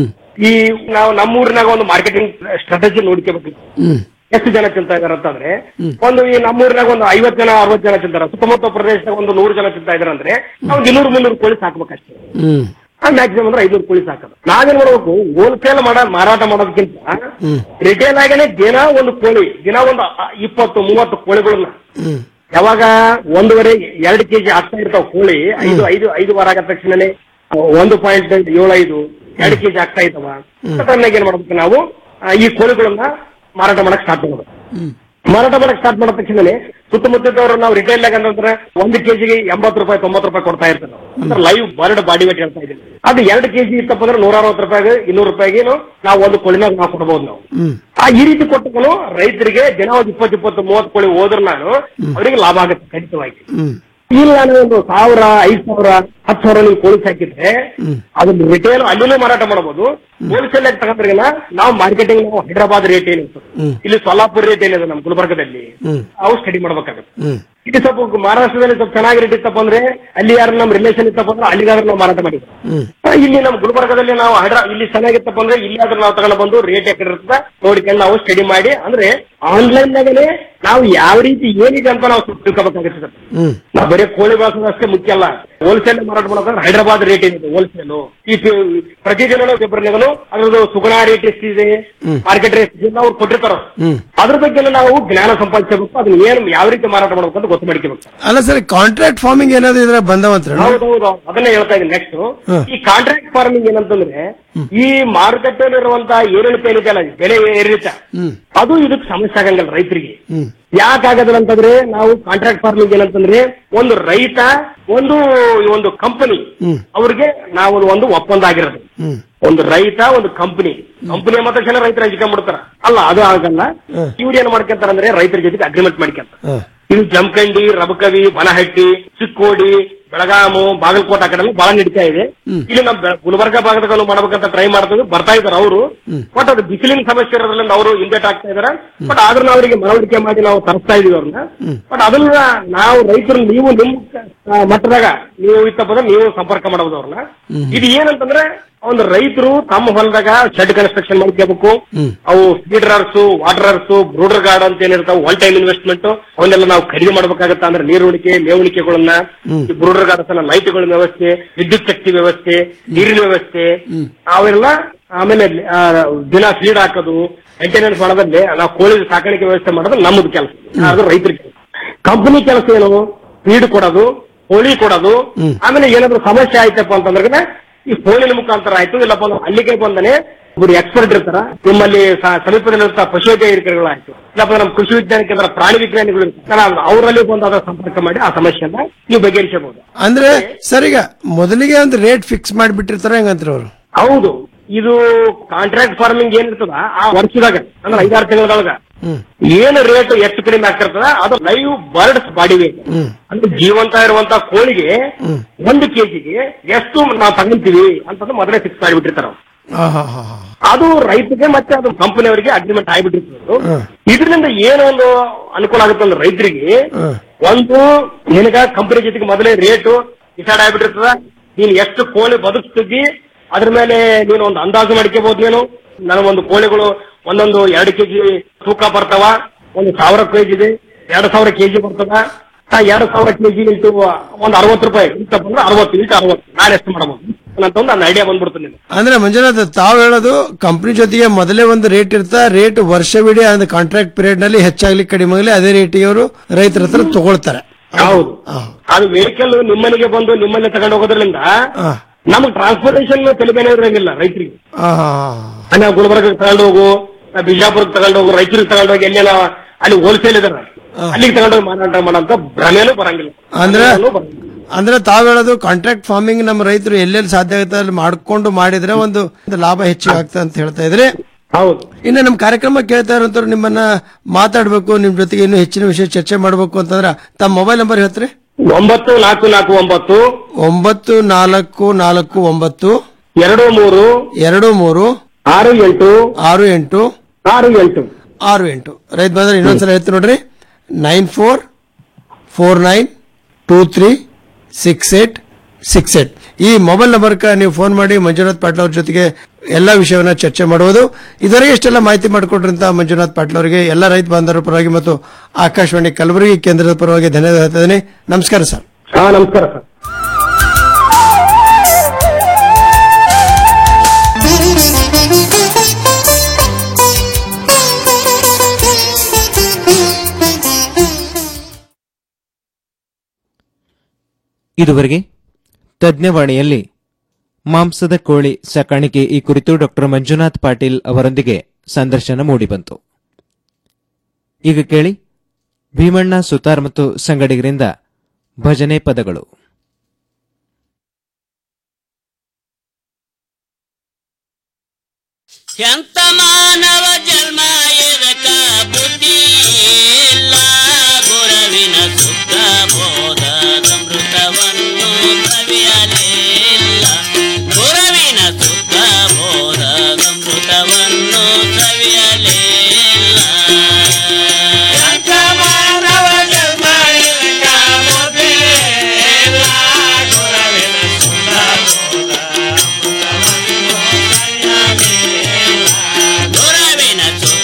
ಈ ನಾವು ನಮ್ಮೂರಿನಾಗ ಒಂದು ಮಾರ್ಕೆಟಿಂಗ್ ಸ್ಟ್ರಾಟಜಿ ನೋಡ್ಕೋಬೇಕು ಎಷ್ಟು ಜನ ತಿಂತಾ ಇದಾರೆ ಅಂತಂದ್ರೆ ಒಂದು ಈ ನಮ್ಮೂರಿನಾಗ ಒಂದು ಐವತ್ ಜನ ಅರವತ್ ಜನ ತಿಂತಾರ ಸುತ್ತಮುತ್ತ ಪ್ರದೇಶದಾಗ ಒಂದು ನೂರು ಜನ ತಿಂತಾ ಇದಾರೆ ಅಂದ್ರೆ ನಾವು ಇನ್ನೂರು ಮುನ್ನೂರು ಕೋಳಿ ಸಾಕ್ಬೇಕಷ್ಟೇ ಮ್ಯಾಕ್ಸಿಮಮ್ ಅಂದ್ರೆ ಐನೂರು ಕೋಳಿ ಸಾಕೋದು ನಾವೇನ್ ಮಾಡ್ಬೇಕು ಹೋಲ್ಸೇಲ್ ಮಾಡ ಮಾರಾಟ ಮಾಡೋದಕ್ಕಿಂತ ರಿಟೇಲ್ ಆಗೇನೆ ದಿನ ಒಂದು ಕೋಳಿ ದಿನ ಒಂದು ಅ- ಇಪ್ಪತ್ತು ಮೂವತ್ತು ಕೋಳಿಗಳನ್ನ ಯಾವಾಗ ಒಂದೂವರೆ ಎರಡು ಕೆಜಿ ಆಗ್ತಾ ಇರ್ತಾವ ಕೋಳಿ ಐದು ಐದು ಐದು ವಾರ ಆದ ತಕ್ಷಣನೇ ಒಂದು ಪಾಯಿಂಟ್ ಏಳು ಐದು ಎರಡು ಕೆಜಿ ಆಗ್ತಾ ಇದ್ದಾವ ಟೈಮ್ನಾಗ ಏನ್ ಮಾಡ್ಬೇಕು ನಾವು ಆ, ಈ ಕೋಳಿಗಳನ್ನ ಮಾರಾಟ ಮಾಡಕ್ ಸ್ಟಾರ್ಟ್ ಮಾಡ್ಬೇಕು ಮಾರಾಟ ಮಾಡಕ್ ಸ್ಟಾರ್ಟ್ ಮಾಡಿದ ತಕ್ಷಣನೇ ಸುತ್ತಮುತ್ತದವರು ನಾವು ರಿಟೇಲ್ ಅಂತಂದ್ರೆ ಒಂದು ಕೆಜಿಗೆ ಎಂಬತ್ತು ರೂಪಾಯಿ ತೊಂಬತ್ತು ರೂಪಾಯಿ ಕೊಡ್ತಾ ಇರ್ತಾರೆ ನಾವು. ಅಂದ್ರೆ ಲೈವ್ ಬರ್ಡ್ ಬಾಡಿ ವೇಟ್ ಹೇಳ್ತಾ ಇದ್ದೀವಿ ಅದು ಎರಡು ಕೆಜಿ ಇತ್ತಪ್ಪ ಅಂದ್ರೆ ನೂರ ಅರವತ್ತು ರೂಪಾಯಿಗೆ ಇನ್ನೂರು ರೂಪಾಯಿಗೆ ನಾವು ಒಂದು ಕೋಳಿನಾಗ ನಾವು ಕೊಡ್ಬೋದು ನಾವು ಆ ಈ ರೀತಿ ಕೊಟ್ಟನು ರೈತರಿಗೆ ದಿನ ಒಂದು ಇಪ್ಪತ್ತು ಇಪ್ಪತ್ತು ಮೂವತ್ತು ಕೋಳಿ ಹೋದ್ರೆ ನಾನು ಅವರಿಗೆ ಲಾಭ ಆಗುತ್ತೆ ಖಂಡಿತವಾಗಿ ಇಲ್ಲ ನಾನು ಒಂದು ಸಾವಿರ ಐದ್ ಸಾವಿರ ಹತ್ತು ಸಾವಿರ ನೀವು ಕೋಳಿ ಸಾಕಿದ್ರೆ ಅದನ್ನ ರಿಟೇಲ್ ಅಲ್ಲಿನೂ ಮಾರಾಟ ಮಾಡಬಹುದು ಹೋಲ್ಸೇಲ್ ಆಗಿ ತಗೊಂಡ್ರೆ ನಾವು ಮಾರ್ಕೆಟಿಂಗ್ ನಾವು ಹೈದರಾಬಾದ್ ರೇಟ್ ಏನಿತ್ತು ಇಲ್ಲಿ ಸೊಲ್ಲಾಪುರ ರೇಟ್ ಏನಿದೆ ನಮ್ಮ ಗುಲ್ಬರ್ಗದಲ್ಲಿ ಅವು ಸ್ಟಡಿ ಮಾಡ್ಬೇಕಾಗುತ್ತೆ ಇಲ್ಲಿ ಸ್ವಲ್ಪ ಮಹಾರಾಷ್ಟ್ರದಲ್ಲಿ ಸ್ವಲ್ಪ ಚೆನ್ನಾಗಿ ರೇಟ್ ಇತ್ತಪ್ಪ ಅಂದ್ರೆ ಅಲ್ಲಿ ಯಾರು ನಮ್ಮ ರಿಲೇಷನ್ ಇತ್ತಪ್ಪ ಅಂದ್ರೆ ಅಲ್ಲಿಗಾದ್ರೂ ನಾವು ಮಾರಾಟ ಮಾಡಿದ್ವಿ ಆ, ಇಲ್ಲಿ ನಮ್ಮ ಗುಲ್ಬರ್ಗದಲ್ಲಿ ನಾವು ಹೈಡ್ರಾ ಇಲ್ಲಿ ಚೆನ್ನಾಗಿತ್ತಪ್ಪ ಅಂದ್ರೆ ಇಲ್ಲಿ ಆದ್ರೂ ನಾವು ತಗೊಂಡು ಬಂದು ರೇಟ್ ಯಾಕೆ ಇರ್ತದ ನೋಡ್ಕೊಂಡು ನಾವು ಸ್ಟಡಿ ಮಾಡಿ ಅಂದ್ರೆ ಆನ್ಲೈನ್ ನಾಗನೇ ನಾವು ಯಾವ ರೀತಿ ಏನಿದೆ ಅಂತ ನಾವು ತಿಳ್ಕೊಬೇಕಾಗುತ್ತೆ ಸರ್ ನಾವು ಬರೀ ಕೋಳಿ ಬಳಸೋದು ಅಷ್ಟೇ ಮುಖ್ಯ ಅಲ್ಲ ಹೋಲ್ಸೇಲ್ ಮಾರಾಟ ಮಾಡೋದಂದ್ರೆ ಹೈದರಾಬಾದ್ ರೇಟ್ ಏನಿದೆ ಹೋಲ್ಸೇಲ್ ಈ ತಿ- ಪ್ರತಿದಿನ ಪೇಪರ್ನಾಗನು ಅದ್ರದ್ದು ಸುಗುಣ ರೇಟ್ ಎಷ್ಟಿದೆ ಮಾರ್ಕೆಟ್ ರೇಟ್ ಎಷ್ಟಿದೆ ಅವ್ರು ಕೊಟ್ಟಿರ್ತಾರ ಅದ್ರ ಬಗ್ಗೆ ನಾವು ಜ್ಞಾನ ಸಂಪಾದಿಸಬೇಕು ಅದನ್ನ ಏನು ಯಾವ ರೀತಿ ಮಾರಾಟ ಮಾಡ್ಬೇಕು ಅಂತ ಗೊತ್ತು ಮಾಡ್ಕೋಬೇಕು ಅಲ್ಲ ಸರ್ ಕಾಂಟ್ರಾಕ್ಟ್ ಫಾರ್ಮಿಂಗ್ ಏನಾದ್ರು ಇದ್ರ ಬಂದವಂತ್ರ ಹೌದೌದು ಅದನ್ನೇ ಹೇಳ್ತಾ ಇದ್ದೀನಿ ನೆಕ್ಸ್ಟ್ ಹ್ಮ್. ಈ ಕಾಂಟ್ರಾಕ್ಟ್ ಫಾರ್ಮಿಂಗ್ ಏನಂತಂದ್ರೆ ಈ ಮಾರುಕಟ್ಟೆಯಲ್ಲಿರುವಂತ ಏನೇನು ಏನಿದೆ ಅಲ್ಲ ಬೆಲೆ ಏರಿತ ಅದು ಇದಕ್ಕೆ ಸಮಸ್ಯೆ ಆಗಂಗಿಲ್ಲ ರೈತರಿಗೆ ಯಾಕಾಗದಿಲ್ಲ ಅಂತಂದ್ರೆ ನಾವು ಕಾಂಟ್ರಾಕ್ಟ್ ಫಾರ್ಮಿಂಗ್ ಏನಂತಂದ್ರೆ ಒಂದು ರೈತ ಒಂದು ಈ ಒಂದು ಕಂಪನಿ ಅವ್ರಿಗೆ ನಾವು ಒಂದು ಒಪ್ಪಂದ ಆಗಿರೋದು ಒಂದು ರೈತ ಒಂದು ಕಂಪನಿ ಕಂಪನಿ ಮಾತ್ರ ಜನ ರೈತರ ಹಂಚ್ಕೊಂಡ್ಬಿಡ್ತಾರ ಅಲ್ಲ ಅದು ಆಗಲ್ಲ ಇವ್ರು ಏನ್ ಮಾಡ್ಕೊಂತಾರ ಅಂದ್ರೆ ರೈತರ ಜೊತೆಗೆ ಅಗ್ರಿಮೆಂಟ್ ಮಾಡ್ಕೊಂತ ಇದು ಜಮಖಂಡಿ ರಬಕವಿ ಬನಹಟ್ಟಿ ಚಿಕ್ಕೋಡಿ ಬೆಳಗಾಮು ಬಾಗಲಕೋಟೆ ಆ ಕಡೆ ಎಲ್ಲ ಬಹಳ ನಡೀತಾ ಇದೆ ಇಲ್ಲಿ ನಮ್ಮ ಬೆ- ಗುಲ್ಬರ್ಗ ಭಾಗದಾಗ ಮಾಡ್ಬೇಕಂತ ಟ್ರೈ ಮಾಡ್ತೀವಿ ಬರ್ತಾ ಇದಾರೆ ಅವರು ಬಟ್ ಅದು ಬಿಸಿಲಿನ ಸಮಸ್ಯೆ ಇರೋದ್ರಿಂದ ಅವರು ಹಿಂದೇಟ್ ಆಗ್ತಾ ಇದಾರೆ ಬಟ್ ಆದ್ರೂ ಅವರಿಗೆ ಮನವರಿಕೆ ಮಾಡಿ ನಾವು ತರಿಸ್ತಾ ಇದೀವಿ ಅವ್ರನ್ನ ಬಟ್ ಅದನ್ನ ನಾವು ರೈತರು ನೀವು ನಿಮ್ ಆ, ಮಟ್ಟದಾಗ ನೀವು ಇತ್ತಪ್ಪ ಅಂದ್ರೆ ನೀವು ಸಂಪರ್ಕ ಮಾಡಬಹುದು ಅವ್ರನ್ನ ಇದು ಏನಂತಂದ್ರೆ ಒಂದು ರೈತರು ತಮ್ಮ ಹೊಲದಾಗ ಶೆಡ್ ಕನ್ಸ್ಟ್ರಕ್ಷನ್ ಮಾಡ್ಕೋಬೇಕು ಅವು ಫೀಡರರ್ಸ್ ವಾಟರರ್ಸ್ ಬ್ರೂಡರ್ ಗಾರ್ಡ್ ಅಂತ ಏನಿರ್ತಾವ ಒನ್ ಟೈಮ್ ಇನ್ವೆಸ್ಟ್ಮೆಂಟ್ ಅವನ್ನೆಲ್ಲ ನಾವು ಖರೀದಿ ಮಾಡ್ಬೇಕಾಗತ್ತ ಅಂದ್ರೆ ನೀರುಣಿಕೆ ಮೇವುಣಿಕೆಗಳನ್ನ ಈ ಬ್ರೂಡರ್ ಗಾರ್ಡ್ಸ್ ಲೈಟ್ಗಳ ವ್ಯವಸ್ಥೆ ವಿದ್ಯುತ್ ಶಕ್ತಿ ವ್ಯವಸ್ಥೆ ನೀರಿನ ವ್ಯವಸ್ಥೆ ಅವೆಲ್ಲ ಆಮೇಲೆ ಆ, ದಿನ ಫೀಡ್ ಹಾಕೋದು ಮೇಂಟೆನೆನ್ಸ್ ಮಾಡೋದಲ್ಲಿ ನಾವು ಕೋಳಿ ಸಾಕಾಣಿಕೆ ವ್ಯವಸ್ಥೆ ಮಾಡೋದು ನಮ್ಮದು ಕೆಲಸ ಅದು ರೈತರಿಗೆ ಕಂಪನಿ ಕೆಲಸ ಏನು ಫೀಡ್ ಕೊಡೋದು ಕೋಳಿ ಕೊಡೋದು ಆಮೇಲೆ ಏನಾದ್ರು ಸಮಸ್ಯೆ ಆಯ್ತಪ್ಪ ಅಂತಂದ್ರೆ ಈ ಫೋನಿನ ಮುಖಾಂತರ ಆಯ್ತು ಇಲ್ಲಪ್ಪ ಅಂದ್ರೆ ಅಲ್ಲಿಗೆ ಬಂದನೆ ಒಬ್ರು ಎಕ್ಸ್ಪರ್ಟ್ ಇರ್ತಾರ ನಿಮ್ಮಲ್ಲಿ ಸ- ಸಮೀಪದಲ್ಲಿರುತ್ತ ಪಶುವೈದ್ಯರು ಆಯ್ತು ಇಲ್ಲಪ್ಪ ನಮ್ಮ ಕೃಷಿ ವಿಜ್ಞಾನ ಕೇಂದ್ರ ಪ್ರಾಣಿ ವಿಜ್ಞಾನಿಗಳು ಇರ್ತಾರೆ ಅವರಲ್ಲಿ ಬಂದು ಅದರ ಸಂಪರ್ಕ ಮಾಡಿ ಆ ಸಮಸ್ಯೆಯನ್ನ ನೀವು ಬಗೆಹರಿಸಬಹುದು ಅಂದ್ರೆ ಸರ್ ಈಗ ಮೊದಲಿಗೆ ಒಂದು ರೇಟ್ ಫಿಕ್ಸ್ ಮಾಡಿಬಿಟ್ಟಿರ್ತಾರ ಹೆಂಗಂತಾರೆ ಅವರು ಹೌದು ಇದು ಕಾಂಟ್ರಾಕ್ಟ್ ಫಾರ್ಮಿಂಗ್ ಏನಿರ್ತದ ಆ ವರ್ಷದಾಗ ಅಂದ್ರೆ ಐದಾರು ತಿಂಗಳದೊಳಗ ಏನು ರೇಟ್ ಎಷ್ಟು ಕಡಿಮೆ ಆಗ್ತಿರ್ತದ ಅದು ಲೈವ್ ಬರ್ಡ್ಸ್ ಬಾಡಿ ವೇಟ್ ಅಂದ್ರೆ ಜೀವಂತ ಇರುವಂತ ಕೋಳಿಗೆ ಒಂದು ಕೆಜಿಗೆ ಎಷ್ಟು ನಾವು ತಗೊಂತೀವಿ ಅಂತಂದು ಮೊದಲೇ ಫಿಕ್ಸ್ ಮಾಡಿಬಿಟ್ಟಿರ್ತಾರ ಅವ್ರು. ಅದು ರೈತರಿಗೆ ಮತ್ತೆ ಅದು ಕಂಪನಿಯವರಿಗೆ ಅಗ್ರಿಮೆಂಟ್ ಆಗಿಬಿಟ್ಟಿರ್ತದೆ ಇದರಿಂದ ಏನು ಒಂದು ಅನುಕೂಲ ಆಗುತ್ತೆ ಅಂದ್ರೆ ರೈತರಿಗೆ ಒಂದು ನಿನಗ ಕಂಪನಿ ಜೊತೆಗೆ ಮೊದಲೇ ರೇಟು ಡಿಸೈಡ್ ಆಗ್ಬಿಟ್ಟಿರ್ತದ ನೀನ್ ಎಷ್ಟು ಕೋಳಿ ಬದುಕ್ತಿದ್ದಿ ಅದ್ರ ಮೇಲೆ ನೀನು ಒಂದು ಅಂದಾಜು ಮಾಡ್ಕೋಬಹುದು ನೀನು ನನಗೊಂದು ಕೋಳಿಗಳು ಒಂದೊಂದು ಎರಡು ಕೆಜಿ ತೂಕ ಬರ್ತಾವ ಒಂದು ಸಾವಿರ ಕೆಜಿ ಇದೆ ಎರಡು ಸಾವಿರ ಕೆಜಿ ಬರ್ತದ ಆ ಎರಡು ಸಾವಿರ ಕೆಜಿ ಇಂಟು ಒಂದು ಅರವತ್ತು ರೂಪಾಯಿ ಇಂತ ಬಂದ್ರೆ ಅರವತ್ತು ಇಂಟು ಅರವತ್ತು ನಾನು ಎಷ್ಟು ಮಾಡಬಹುದು ಅಂತ ಒಂದು ಐಡಿಯಾ ಬಂದ್ಬಿಡ್ತು ನಿಮ್ಗೆ ಅಂದ್ರೆ ಮಂಜುನಾಥ್ ತಾವು ಹೇಳೋದು ಕಂಪನಿ ಜೊತೆಗೆ ಮೊದಲೇ ಒಂದು ರೇಟ್ ಇರ್ತಾ ರೇಟ್ ವರ್ಷವಿಡೀ ಅಂದ್ರೆ ಕಾಂಟ್ರಾಕ್ಟ್ ಪೀರಿಯಡ್ ನಲ್ಲಿ ಹೆಚ್ಚಾಗ್ಲಿ ಕಡಿಮೆ ಆಗಲಿ ಅದೇ ರೇಟಿಗೆ ಅವರು ರೈತರ ಹತ್ರ ತಗೊಳ್ತಾರೆ ಹೌದು ಅದು ವೆಹಿಕಲ್ ನಿಮ್ಮನೆಗೆ ಬಂದು ನಿಮ್ಮನೆ ತಗೊಂಡು ಹೋಗೋದ್ರಿಂದ ನಮ್ಗೆ ಟ್ರಾನ್ಸ್ಪೋರ್ಟೇಷನ್ ತಲೆಬೇನೆ ಇರಂಗಿಲ್ಲ ರೈತರಿಗೆ ನಾವು ಗುಲ್ಬರ್ಗ ತಗೊಂಡು ಹೋಗು ನಾ ಬಿಜಾಪುರಕ್ಕೆ ತಗೊಂಡು ಹೋಗು ರಾಯಚೂರಿಗೆ ತಗೊಂಡು ಹೋಗಿ ಎಲ್ಲೆಲ್ಲ ಅಲ್ಲಿ ಹೋಲ್ಸೇಲ್ ಇದಾರ ಅಲ್ಲಿಗೆ ತಗೊಂಡೋಗಿ ಮಾರಾಟ ಮಾಡೋಂತ ಭ್ರಮೆನೂ ಬರಂಗಿಲ್ಲ ಅಂದ್ರೆ ಅಂದ್ರೆ ತಾವ್ ಹೇಳೋದು ಕಾಂಟ್ರಾಕ್ಟ್ ಫಾರ್ಮಿಂಗ್ ನಮ್ಮ ರೈತರು ಎಲ್ಲೆಲ್ಲಿ ಸಾಧ್ಯ ಆಗುತ್ತೆ ಅಲ್ಲಿ ಮಾಡ್ಕೊಂಡು ಮಾಡಿದ್ರೆ ಒಂದು ಒಂದು ಲಾಭ ಹೆಚ್ಚಿಗೆ ಆಗ್ತದೆ ಅಂತ ಹೇಳ್ತಾ ಇದ್ರಿ ಹೌದು ಇನ್ನು ನಮ್ಮ ಕಾರ್ಯಕ್ರಮ ಕೇಳ್ತಾ ಇರೋಂಥವ್ರು ನಿಮ್ಮನ್ನ ಮಾತಾಡ್ಬೇಕು ನಿಮ್ ಜೊತೆಗೆ ಇನ್ನೂ ಹೆಚ್ಚಿನ ವಿಷಯ ಚರ್ಚೆ ಮಾಡ್ಬೇಕು ಅಂತಂದ್ರ ತಮ್ಮ ಮೊಬೈಲ್ ನಂಬರ್ ಹೇಳ್ತೀರಿ ಒಂಬತ್ತು ನಾಲ್ಕು ನಾಲ್ಕು ಒಂಬತ್ತು ಒಂಬತ್ತು ನಾಲ್ಕು ನಾಲ್ಕು ಒಂಬತ್ತು ಎರಡು ಮೂರು ಎರಡು ಮೂರು ಆರು ಎಂಟು ಆರು ಎಂಟು ಆರು ಎಂಟು ಆರು ಎಂಟು ರೈತ ಬಂದ್ರೆ ಇನ್ನೊಂದ್ಸಲ ಹೇಳ್ತೀನಿ ನೋಡ್ರಿ nine four four nine two three six eight six eight ಈ ಮೊಬೈಲ್ ನಂಬರ್ಗೆ ನೀವು ಫೋನ್ ಮಾಡಿ ಮಂಜುನಾಥ್ ಪಾಟೀಲ್ ಅವ್ರ ಜೊತೆಗೆ ಎಲ್ಲ ವಿಷಯವನ್ನ ಚರ್ಚೆ ಮಾಡುವುದು ಇದರಿಗೆ ಇಷ್ಟೆಲ್ಲ ಮಾಹಿತಿ ಮಾಡಿಕೊಟ್ರಂತ ಮಂಜುನಾಥ್ ಪಾಟೀಲ್ ಅವರಿಗೆ ಎಲ್ಲ ರೈತ ಬಾಂಧವರ ಪರವಾಗಿ ಮತ್ತು ಆಕಾಶವಾಣಿ ಕಲಬುರಗಿ ಕೇಂದ್ರದ ಪರವಾಗಿ ಧನ್ಯವಾದ ಹೇಳ್ತಾ ಇದ್ದೀನಿ ನಮಸ್ಕಾರ ಸರ್ ಹಾ ನಮಸ್ಕಾರ ಸರ್ ಇದುವರೆಗೆ ತಜ್ಞವಾಣಿಯಲ್ಲಿ ಮಾಂಸದ ಕೋಳಿ ಸಾಕಾಣಿಕೆ ಈ ಕುರಿತು ಡಾಕ್ಟರ್ ಮಂಜುನಾಥ್ ಪಾಟೀಲ್ ಅವರೊಂದಿಗೆ ಸಂದರ್ಶನ ಮೂಡಿಬಂತು ಈಗ ಕೇಳಿ ಭೀಮಣ್ಣ ಸುತಾರ್ ಮತ್ತು ಸಂಗಡಿಗರಿಂದ ಭಜನೆ ಪದಗಳು ಎಂತ ಮಾನವ ಜನ್ಮ ಇದಕ ಬುದ್ಧಿ ಇಲ್ಲ ಗುರವಿನ ಸುಖ ಬೋಧದಮೃತವನ್ನು ಕವಿಯಲಿಲ್ಲ ಗುರವಿನ ಸುಖ ಬೋಧದಮೃತವನ್ನು ಕವಿಯಲಿಲ್ಲ ಎಂತ ಮಾನವ ಜನ್ಮ ಇದಕ ಬುದ್ಧಿ ಇಲ್ಲ ಗುರವಿನ ಸುಖ ಬೋಧದಮೃತವನ್ನು ಕವಿಯಲಿಲ್ಲ ಗುರವಿನ ಸುಖ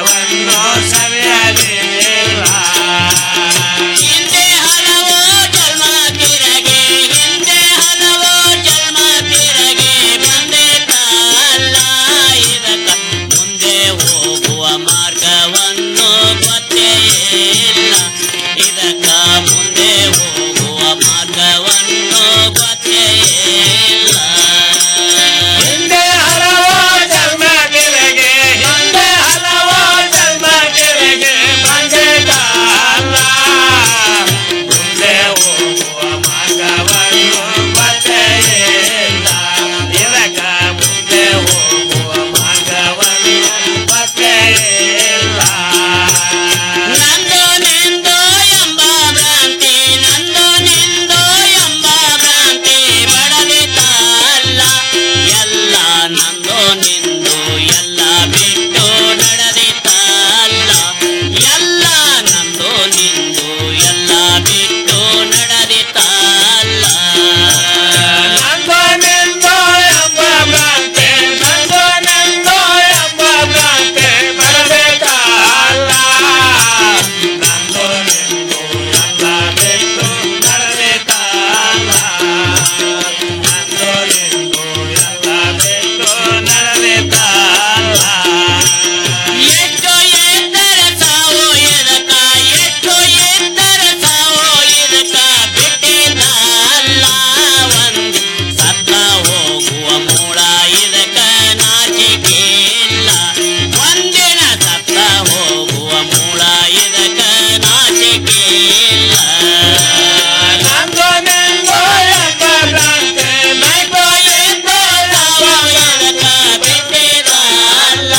ಮಾರ್ಗವನ್ನು ಸವಿಯಲಿಲ್ಲ ಹಿಂದೆ ಹಲವು ಜನ್ಮ ತಿರಗೆ ಹಿಂದೆ ಹಲವು ಜನ್ಮ ತಿರಗೆ ಬಂದೆ ಕಾಲ ಇದಕ್ಕ ಮುಂದೆ ಹೋಗುವ ಮಾರ್ಗವನ್ನು ಗೊತ್ತೇ ಇಲ್ಲ ಇದಕ್ಕ ಮುಂದೆ ಹೋಗುವ ಮಾರ್ಗವನ್ನು ಗೊತ್ತೇ ಇಲ್ಲ ಹಿಂದೆ ಹಲವು ಜನ್ಮ ತಿರಗೆ ಹಿಂದೆ ಹಲವು ಜನ್ಮ ತಿರಗೆ ಬಂದೆ ಕಾಲ ಮುಂದೆ ಹೋಗುವ ಮಾರ್ಗವನ್ನು ಗೊತ್ತೇ ಇಲ್ಲ ಇದಕ್ಕ ಮುಂದೆ ಹೋಗುವ ಮಾರ್ಗವನ್ನು ಗೊತ್ತೇ ಇಲ್ಲ ನಂದು ನಿಂದು ಎಂಬ ಭ್ರಾಂತಿ ನಂದು ನಿಂದು ಎಂಬ ಭ್ರಾಂತಿ ಬಡದಿತಲ್ಲ ಎಲ್ಲ ನಂದು ನಿಂದು ಎಲ್ಲ ಬಿಟ್ಟು ನಡೆದಿತಲ್ಲ ಎಲ್ಲ ನಂದು ನಿಂದು ಎಲ್ಲ ಬಿಟ್ಟು ನಡೆದಿತಲ್ಲ ನಂದು ನಿಂದು ಎಂಬ ಭ್ರಾಂತಿ ನಂದು ನಿಂದು ಎಂಬ ಭ್ರಾಂತಿ ಬಡದಿತಲ್ಲ ನಂದು ನಿಂದು ಎಲ್ಲ ಬಿಟ್ಟು ನಡೆದಿತಲ್ಲ ನಂದು ನಿಂದು ಎಲ್ಲ ಬಿಟ್ಟು ನಡೆದಿತಲ್ಲ ಎಷ್ಟು ಎತ್ತರ ಸಾವು ಎದಕ ಎಷ್ಟು ಎತ್ತರ ಸಾವು ಎದಕ ಬಿಟ್ಟಿದ್ದಲ್ಲ ಒಂದು ಸತ್ತ ಹೋಗುವ ಮೂಳ ಇದಕ್ಕ ನಾಚಿಕೆ ಇಲ್ಲ ಒಂದಿನ ಸತ್ತ ಹೋಗುವ ಮೂಳ ಇದಕ್ಕ ನಾಚಿಕೆ ಇಲ್ಲ ನಂದು ನಿಂದು ಎಂಬ ಭ್ರಾಂತಿ ನಂದು ನಿಂದು ಸಾವು ಎದಕ ಬಿಟ್ಟಿದ್ದಲ್ಲ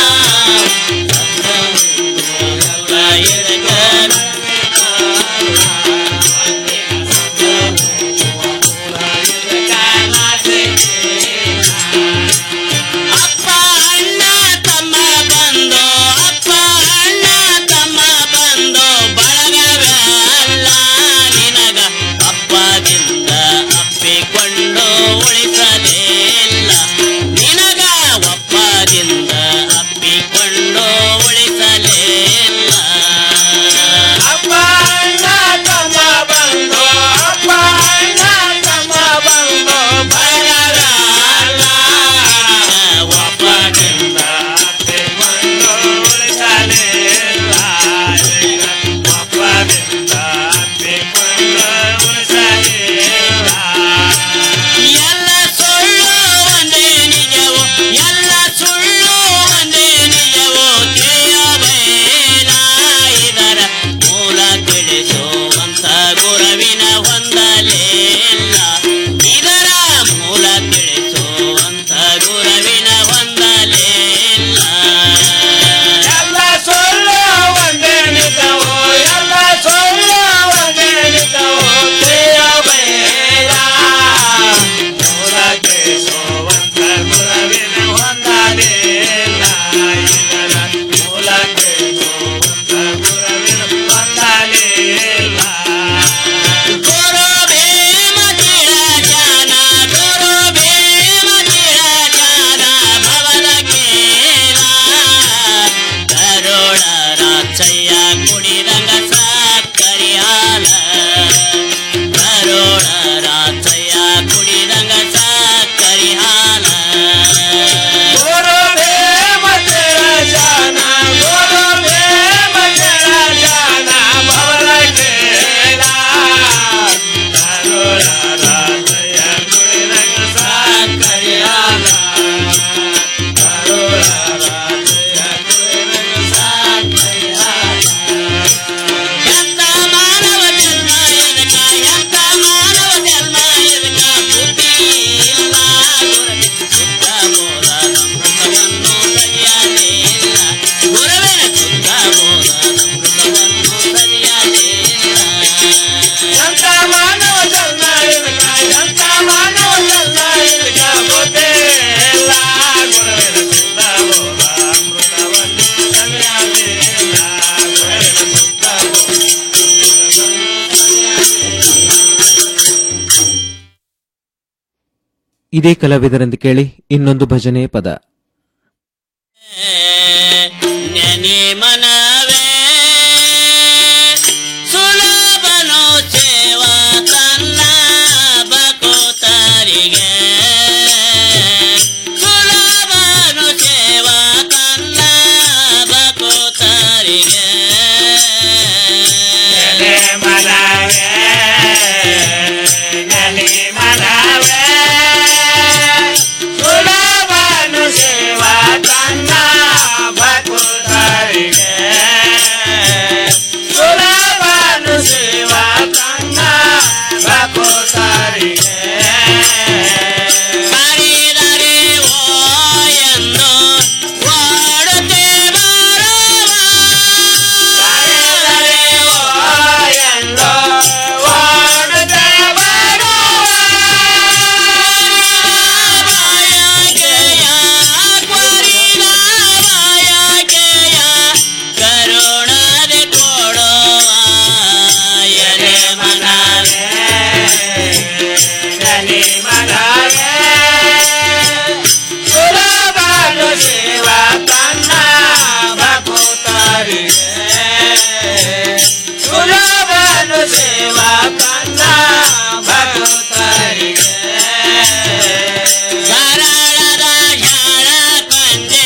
ಅಪ್ಪ ಅಣ್ಣ ತಮ್ಮ ಬಂದು ಅಪ್ಪ ಅಣ್ಣ ತಮ್ಮ ಬಂದು ಬಳಗವೆಲ್ಲ ನಿನಗ ಅಪ್ಪದಿಂದ ಅಪ್ಪಿಕೊಂಡು ಉಳಿಸಲೇ ಇಲ್ಲ ನಿನಗ ಒಪ್ಪದಿಂದ ಅಪ್ಪಿಕೊಂಡು ಉಳಿಸಲೇ ಇಲ್ಲ ಅಪ್ಪ ಅಣ್ಣ ತಮ್ಮ ಬಂದು ಅಪ್ಪ ಅಣ್ಣ ತಮ್ಮ ಬಂದು ಬಳಗವೆಲ್ಲ ಒಪ್ಪದಿಂದ ಅಪ್ಪಿಕೊಂಡು ಉಳಿಸಲೇ ಇಲ್ಲ ಒಪ್ಪದಿಂದ ಅಪ್ಪಿಕೊಂಡು ಉಳಿಸಲೇ ಇಲ್ಲ ಎಲ್ಲ ಸುಳ್ಳು ಒಂದೇ ನಿಜವು ಎಲ್ಲ ಸುಳ್ಳು ಒಂದೇ ನಿಜವು ತಿಳಿಯಬೇಡ ಇದರ ಮೂಲ ತಿಳಿಸುವಂತ ಗುರುವಿನ ಹೊಂದಲೇ ಇಲ್ಲ ಇದರ ಮೂಲ ತಿಳಿಸುವಂತ ಗುರುವಿನ ಹೊಂದಲೇ ಇಲ್ಲ ಎಲ್ಲ ಸುಳ್ಳು ಒಂದೇ ನಿಜವು ಎಲ್ಲ ಸುಳ್ಳು ಒಂದೇ ನಿಜವು ತಿಳಿಯಬೇಡ ಮೂಲ ತಿಳಿಸುವಂತ ಗುರುವಿನ ಹೊಂದಲೇ ಇಲ್ಲ ಇದರ ಮೂಲ ತಿಳಿಸುವಂತ ಗುರುವಿನ ಹೊಂದಲೇ ಇಲ್ಲ ಗುರು ಭೀಮ ತಿರಜಾನ ಗುರು ಭೀಮ ತಿರಜಾನ ಭವದ ಕೇಲ ಕರುಣ ರಾಚಯ್ಯ ಕುಡಿದಂಗ ಸಾಕರಿ ಹಾಲ ಕರುಣ ರಾಚಯ್ಯ ಕುಡಿದಂಗ ಸಾಕರಿ ಹಾಲ ಗುರು ಭೀಮ ತಿರಜಾನ ಗುರು ಭೀಮ ತಿರಜಾನ ಭವದ ಕೇಲ ಕರುಣ ರಾಚಯ್ಯ ಕುಡಿದಂಗ ಸಾಕರಿ ಹಾಲ ಕರುಣ ರಾಚಯ್ಯ ಕುಡಿದಂಗ ಸಾಕರಿ ಹಾಲ ಎಂತ ಮಾನವ ಜನ್ಮ ಎದಕ ಎಂತ ಮಾನವ ಜನ್ಮ ಎದಕ ಬುದ್ಧಿ ಇಲ್ಲ ಗುರುವಿನ ಶುದ್ಧ ಬೋಧ ಅಮೃತವನ್ನು ಸರಿಯಾದೇ ಇಲ್ಲ ಗುರುವಿನ ಶುದ್ಧ ಬೋಧ ಅಮೃತವನ್ನು ಸರಿಯಾದೇ ಇಲ್ಲ ಎಂತ ಮಾನವ ಜನ್ಮ ಎದಕ ಎಂತ ಮಾನವ ಜನ್ಮ ಎದಕ ಬುದ್ಧಿ ಇಲ್ಲ ಗುರುವಿನ ಶುದ್ಧ ಬೋಧ ಅಮೃತವನ್ನು ಸರಿಯಾದೇ ಇಲ್ಲ ಗುರುವಿನ ಶುದ್ಧ ಇದೇ ಕಲಾವಿದರೆಂದು ಕೇಳಿ ಇನ್ನೊಂದು ಭಜನೆ ಪದ ನೆನೆ ಮನವೇ ಸುಲಭನು ಸೇವಾ ತನ್ನ ಬಕುತರಿಗೆ ಸುಲಭನು ಸೇವಾ ತನ್ನ ಬಕುತರಿಗೆ ಮನವೇ ಮನವೇ ಸುಲಭನು ಸೇವಾ ತನ್ನ ಭಕ್ತರಿಗೆ ಸುಲಭನು ಸೇವಾ ತನ್ನ ಭಕ್ತರಿಗೆ ಕರೆದರೆ ಓ ಎಂದು ಓಡುತ್ತೇವ ಕರೆದರೆ ಓ ಎಂದು ಓಡುತ್ತೇವ ಕರುಣದೆ ಕೊಡುವ ಎಲೆ ಮನವೇ ಎಲೆ ಮನವೇ ಸುಲಭನು ಸೇವಾ ತನ್ನ ಭಕ್ತರಿಗೆ ಸುಲಭನು ಸೇವಾ ತನ್ನ ಭಕ್ತರಿಗೆ ಸರಳದ ಶಾಳ ಕಂದೆ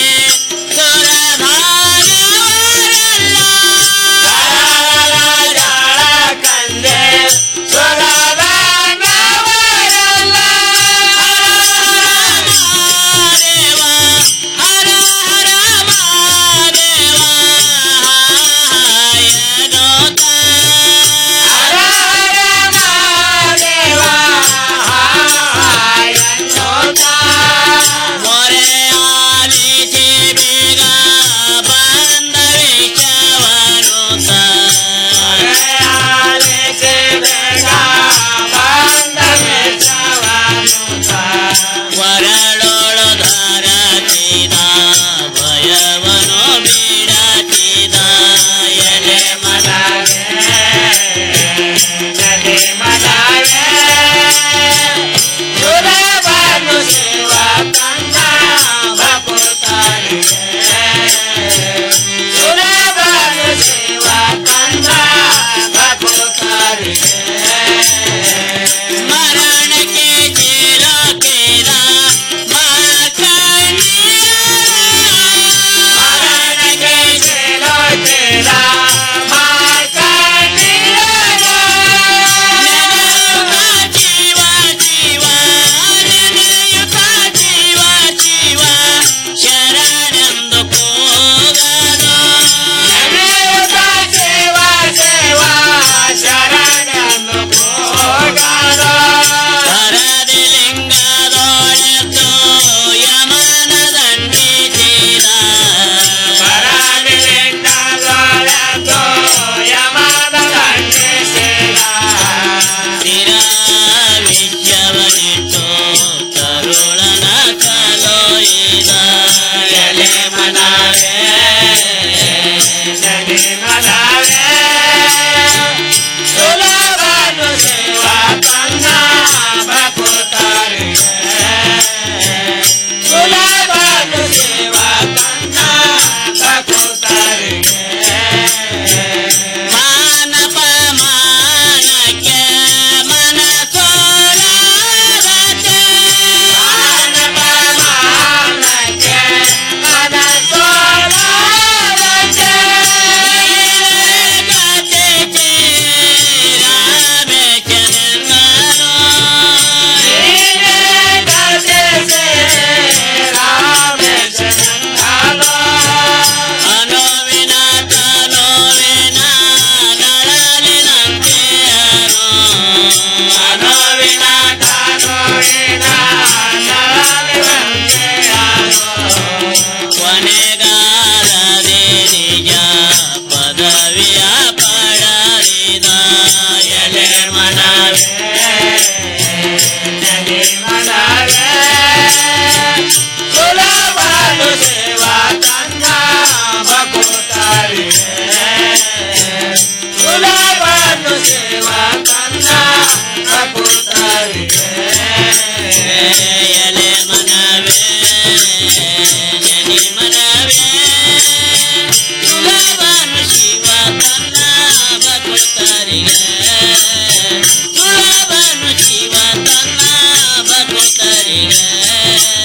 ಸುರಭಾಗವರಲ್ಲ ಸರಳದ ಶಾಳ ಕಂದೆ ಸುರಭಾಗವರಲ್ಲ ದೇವ ಹರ ಹರ ಮಹಾದೇವ ಹಾಯನೋತ ಹರ ಹರ ಮಹಾದೇವ ಹಾಯನೋತ ಮೊರೆ ಆಲಿಸಿ ಬೇಗ ಬಂದ ವಿಷವನುತ ಮೊರೆ ಆಲಿಸಿ ಬೇಗ ಬಂದ ವಿಷವನುತ ವರಳೊಳು ಧರಸಿದ ಭಯವನು ಬಿಡಸಿದ ಎಲೆ ಮನವೇ ಎಲೆ ಮನವೇ ಸುರಭನು ಸೇವಾ ತನ್ನ ಭಕ್ತರಿಗೆ ಸುರಭನು ಸೇವಾ ತನ್ನ ಭಕ್ತರಿಗೆ ಮರಣಕ್ಕೆ ಜೇಲೋಕಿದ ಮರಣಕ್ಕೆ ಜೇಲೋಕಿದ ಜೀವ ಜೀವ ನೆನೆಯುತ್ತ ಜೀವ ಜೀವ ಶರಣೆಂದು ಕೂಗದು ನೆನೆಯುತ್ತ ಜೀವ ಜೀವ ಶರಣೆಂದು ಕೂಗದು ಹರದಿ ಲಿಂಗದೊಳೆತು ಯಮನ ದಂಡಿಸಿದ ಹರದಿ ಲಿಂಗದೊಳೆತು ಯಮನ ದಂಡಿಸಿದ ಸ್ಥಿರ ವಿದ್ಯವನಿಟ್ಟು ತರುಳನ ಕಲೋಯಿದ ಎಲೆ ಮನವೇ ಎಲೆ ಮನವೇ ಸುಲಭನು ಸೇವಾ ತನ್ನ ಭಕ್ತರಿಗೆ ಸುಲಭನು ಸೇವಾ ತನ್ನ ಭಕ್ತರಿಗೆ ಮಾನಪ ಮಾನಕ್ಕೆ ಮನ ಸೋಲರತೆ ಮಾನಪ ಮಾನಕ್ಕೆ ಮನ ಸೋಲರತೆ ಗತೆ ರಾಮೆ ಚಂದ್ರನೋ ಗತೆ ರಾಮೆ ಚಂದ್ರನೋ ಅನೋವಿನ ತನೋವಿನ ನಳಲಿನಂತೆ ಅನೋವಿನ ತನೋವಿನ ನಳಲಿನಂತೆ ಕೊನೆಗಾಲದೆ ನಿಜ ಪದವಿಯ ಪಡಲಿದ